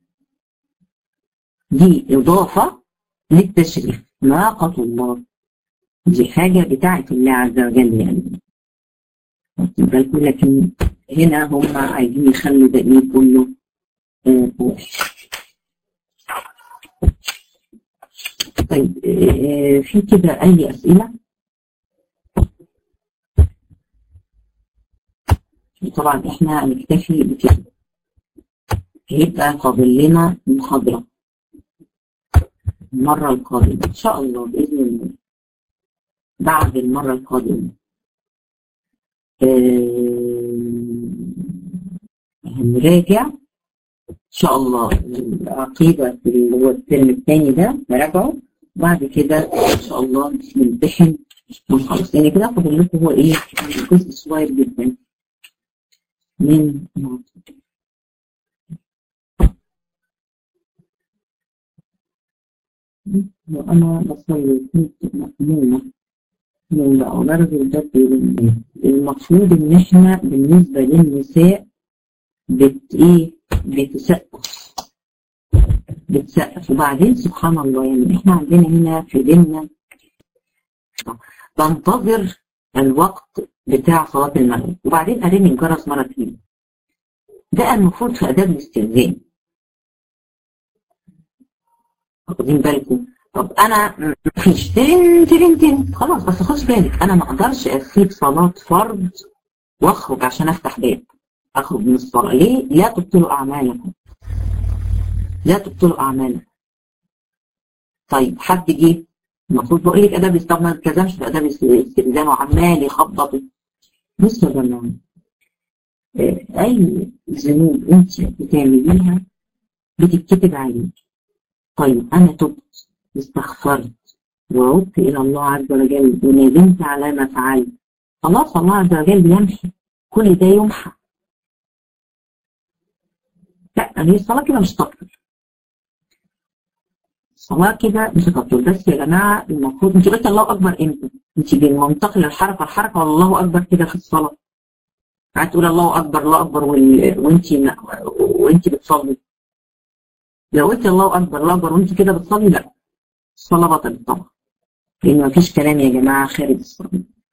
S1: دي إضافة للتشريف ناقة الله دي حاجة بتاعت الله عز وجل يعني واخدين بالكم لكن هنا هم عايزين يخلوا ده ايه كله آه طيب آه في كده أي أسئلة؟ طبعا احنا هنكتفي بكده هيبقى فاضل لنا محاضرة المرة القادمة إن شاء الله بإذن الله بعد المرة القادمة آه هنراجع إن شاء الله العقيدة في اللي هو الترم الثاني ده نراجعه بعد كده إن شاء الله نمتحن ونخلص لأن كده فاضل لكم هو إيه جزء صغير جدا من وأنا بصلي كنت مأمونة من أولاد الجد المفروض إن إحنا بالنسبة للنساء بت إيه بتسقف بتسقف وبعدين سبحان الله يعني إحنا عندنا هنا في ديننا بنتظر الوقت بتاع صلاة المغرب وبعدين أرن الجرس مرة تانية ده المفروض في آداب الاستئذان واخدين بالكم طب أنا مفيش ترن ترن ترن خلاص بس خد بالك أنا ما أقدرش أسيب صلاة فرض وأخرج عشان أفتح باب أخرج من الصلاة ليه؟ لا تبطلوا أعمالكم لا تبطلوا أعمالكم طيب حد جه المفروض بقول لك اداب طب ما التزمش باداب الاستئذان وعمال يخبط بص يا جماعه اي ذنوب انت بتعمليها بتتكتب عليك طيب انا تبت استغفرت وعدت الى الله عز وجل وندمت على ما فعلت خلاص الله عز وجل يمحي كل ده يمحى لا هي الصلاه كده مش تقدر الصلاة كده مش هتطول بس يا جماعة المفروض انت قلت الله أكبر امتى؟ انت بالمنطق للحركة الحركة ولا الله أكبر كده في الصلاة؟ قاعد تقول الله أكبر الله أكبر وال... وانت وانت بتصلي لو قلت الله أكبر الله أكبر وانت كده بتصلي لا الصلاة بطلت طبعا لأن مفيش كلام يا جماعة خارج الصلاة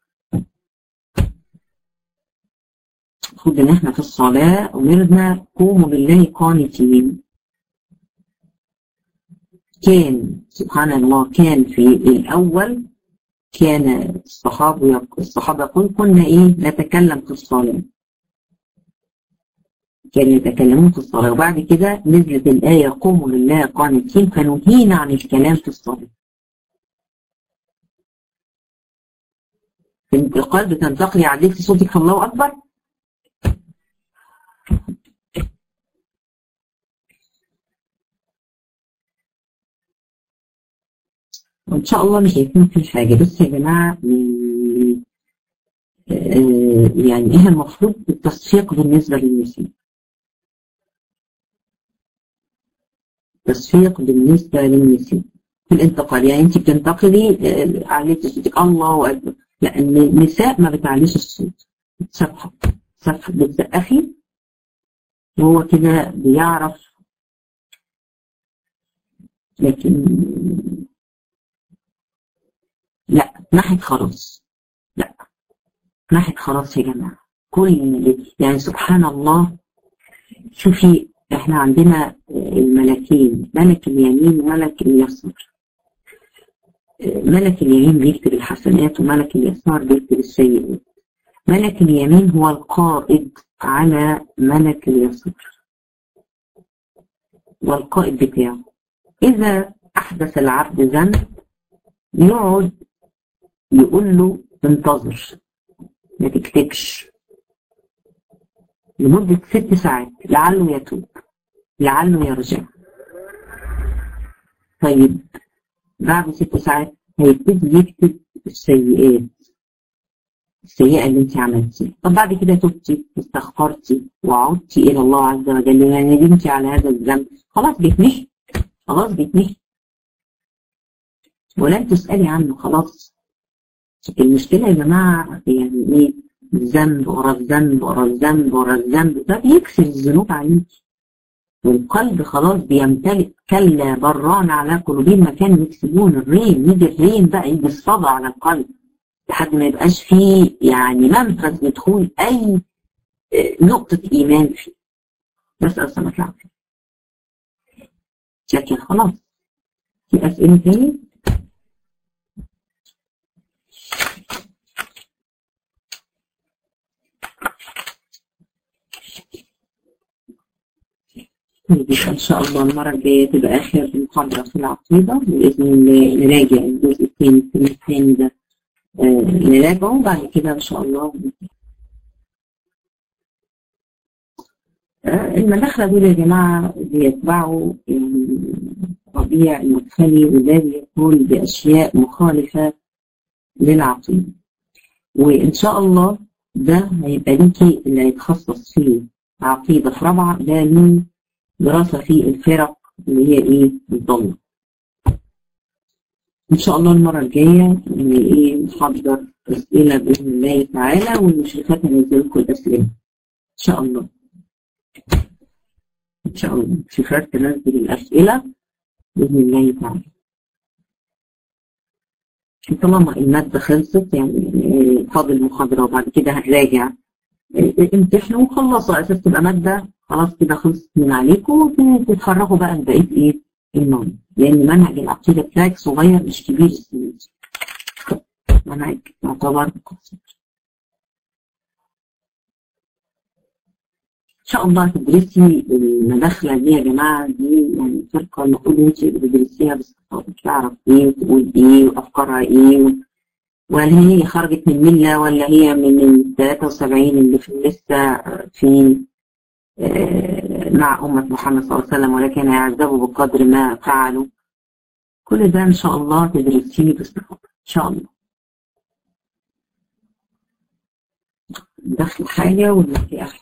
S1: المفروض إن احنا في الصلاة أمرنا قوموا بالله قانتين كان سبحان الله كان في الأول كان الصحابة الصحابة يقول كنا إيه نتكلم في الصلاة كانوا يتكلمون في الصلاة وبعد كده نزلت الآية قوموا لله قانتين فنهينا عن الكلام في الصلاة القلب تنتقلي عليك صوتك في الله أكبر وإن شاء الله مش هيكون في حاجة بس يا جماعة يعني إيه المفروض التصفيق بالنسبة للنساء تصفيق بالنسبة للنساء في الانتقال يعني انت بتنتقلي عليك صوتك الله اكبر لا النساء ما بتعليش الصوت بتسبح سبح بتسقفي وهو كده بيعرف لكن لا ناحية خلاص لا ناحية خلاص يا جماعة كل يعني سبحان الله شوفي احنا عندنا الملكين ملك اليمين وملك اليسار ملك اليمين بيكتب الحسنات وملك اليسار بيكتب السيئات ملك اليمين هو القائد على ملك اليسار والقائد بتاعه إذا أحدث العبد ذنب يقعد يقول له انتظر ما تكتبش لمدة ست ساعات لعله يتوب لعله يرجع طيب بعد ست ساعات هيبتدي يكتب السيئات السيئة اللي انت عملتيها طب بعد كده تبتي واستغفرتي وعدتي إلى الله عز وجل وندمتي على هذا الذنب خلاص بيتمحي خلاص بيتمحي ولن تسألي عنه خلاص المشكلة يا جماعة يعني ايه الذنب ورا الذنب ورا الذنب ورا الذنب ده بيكسر الذنوب عليك والقلب خلاص بيمتلئ كلا بران على قلوبهم ما كانوا يكسبون الرين يجي الرين بقى يجي الصدى على القلب لحد ما يبقاش فيه يعني منفذ لدخول اي نقطة ايمان فيه نسأل سنة العافية لكن خلاص في اسئلة تاني طيب إن شاء الله المرة الجاية تبقى آخر محاضرة في العقيدة بإذن الله نراجع الجزء الثاني الترم الثاني ده آه نراجعه بعد كده إن شاء الله آه المداخلة دول يا جماعة بيتبعوا ربيع المدخلي وده بيكون بأشياء مخالفة للعقيدة وإن شاء الله ده هيبقى ليكي اللي هيتخصص فيه عقيدة في رابعة ده من دراسة في الفرق اللي هي ايه الضالة ان شاء الله المرة الجاية يعني ايه نحضر اسئلة بإذن الله تعالى والمشرفات هننزل لكم الاسئلة ان شاء الله ان شاء الله المشرفات تنزل الاسئلة بإذن الله تعالى طالما المادة خلصت يعني فاضل محاضرة وبعد كده هنراجع امتحنوا وخلصوا اساس تبقى مادة خلاص كده خلصت من عليكم وتتفرغوا بقى لبقيه ايه المواد لان منهج العقيده بتاعك صغير مش كبير السنين منهج يعتبر قصير ان شاء الله تدرسي المداخله دي يا جماعه دي يعني فرقه المفروض انت بتدرسيها باستفاضه تعرف ايه وتقول ايه وافكارها ايه وهل هي خرجت من مله ولا هي من ال 73 اللي في لسه في مع أمة محمد صلى الله عليه وسلم ولكن يعذبوا بقدر ما فعلوا كل ده إن شاء الله تدرسيه باستفاضة إن شاء الله دخل حاجة ولا في أخر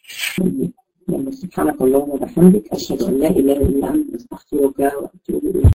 S1: سبحانك اللهم وبحمدك أشهد أن لا إله إلا أنت أستغفرك وأتوب إليك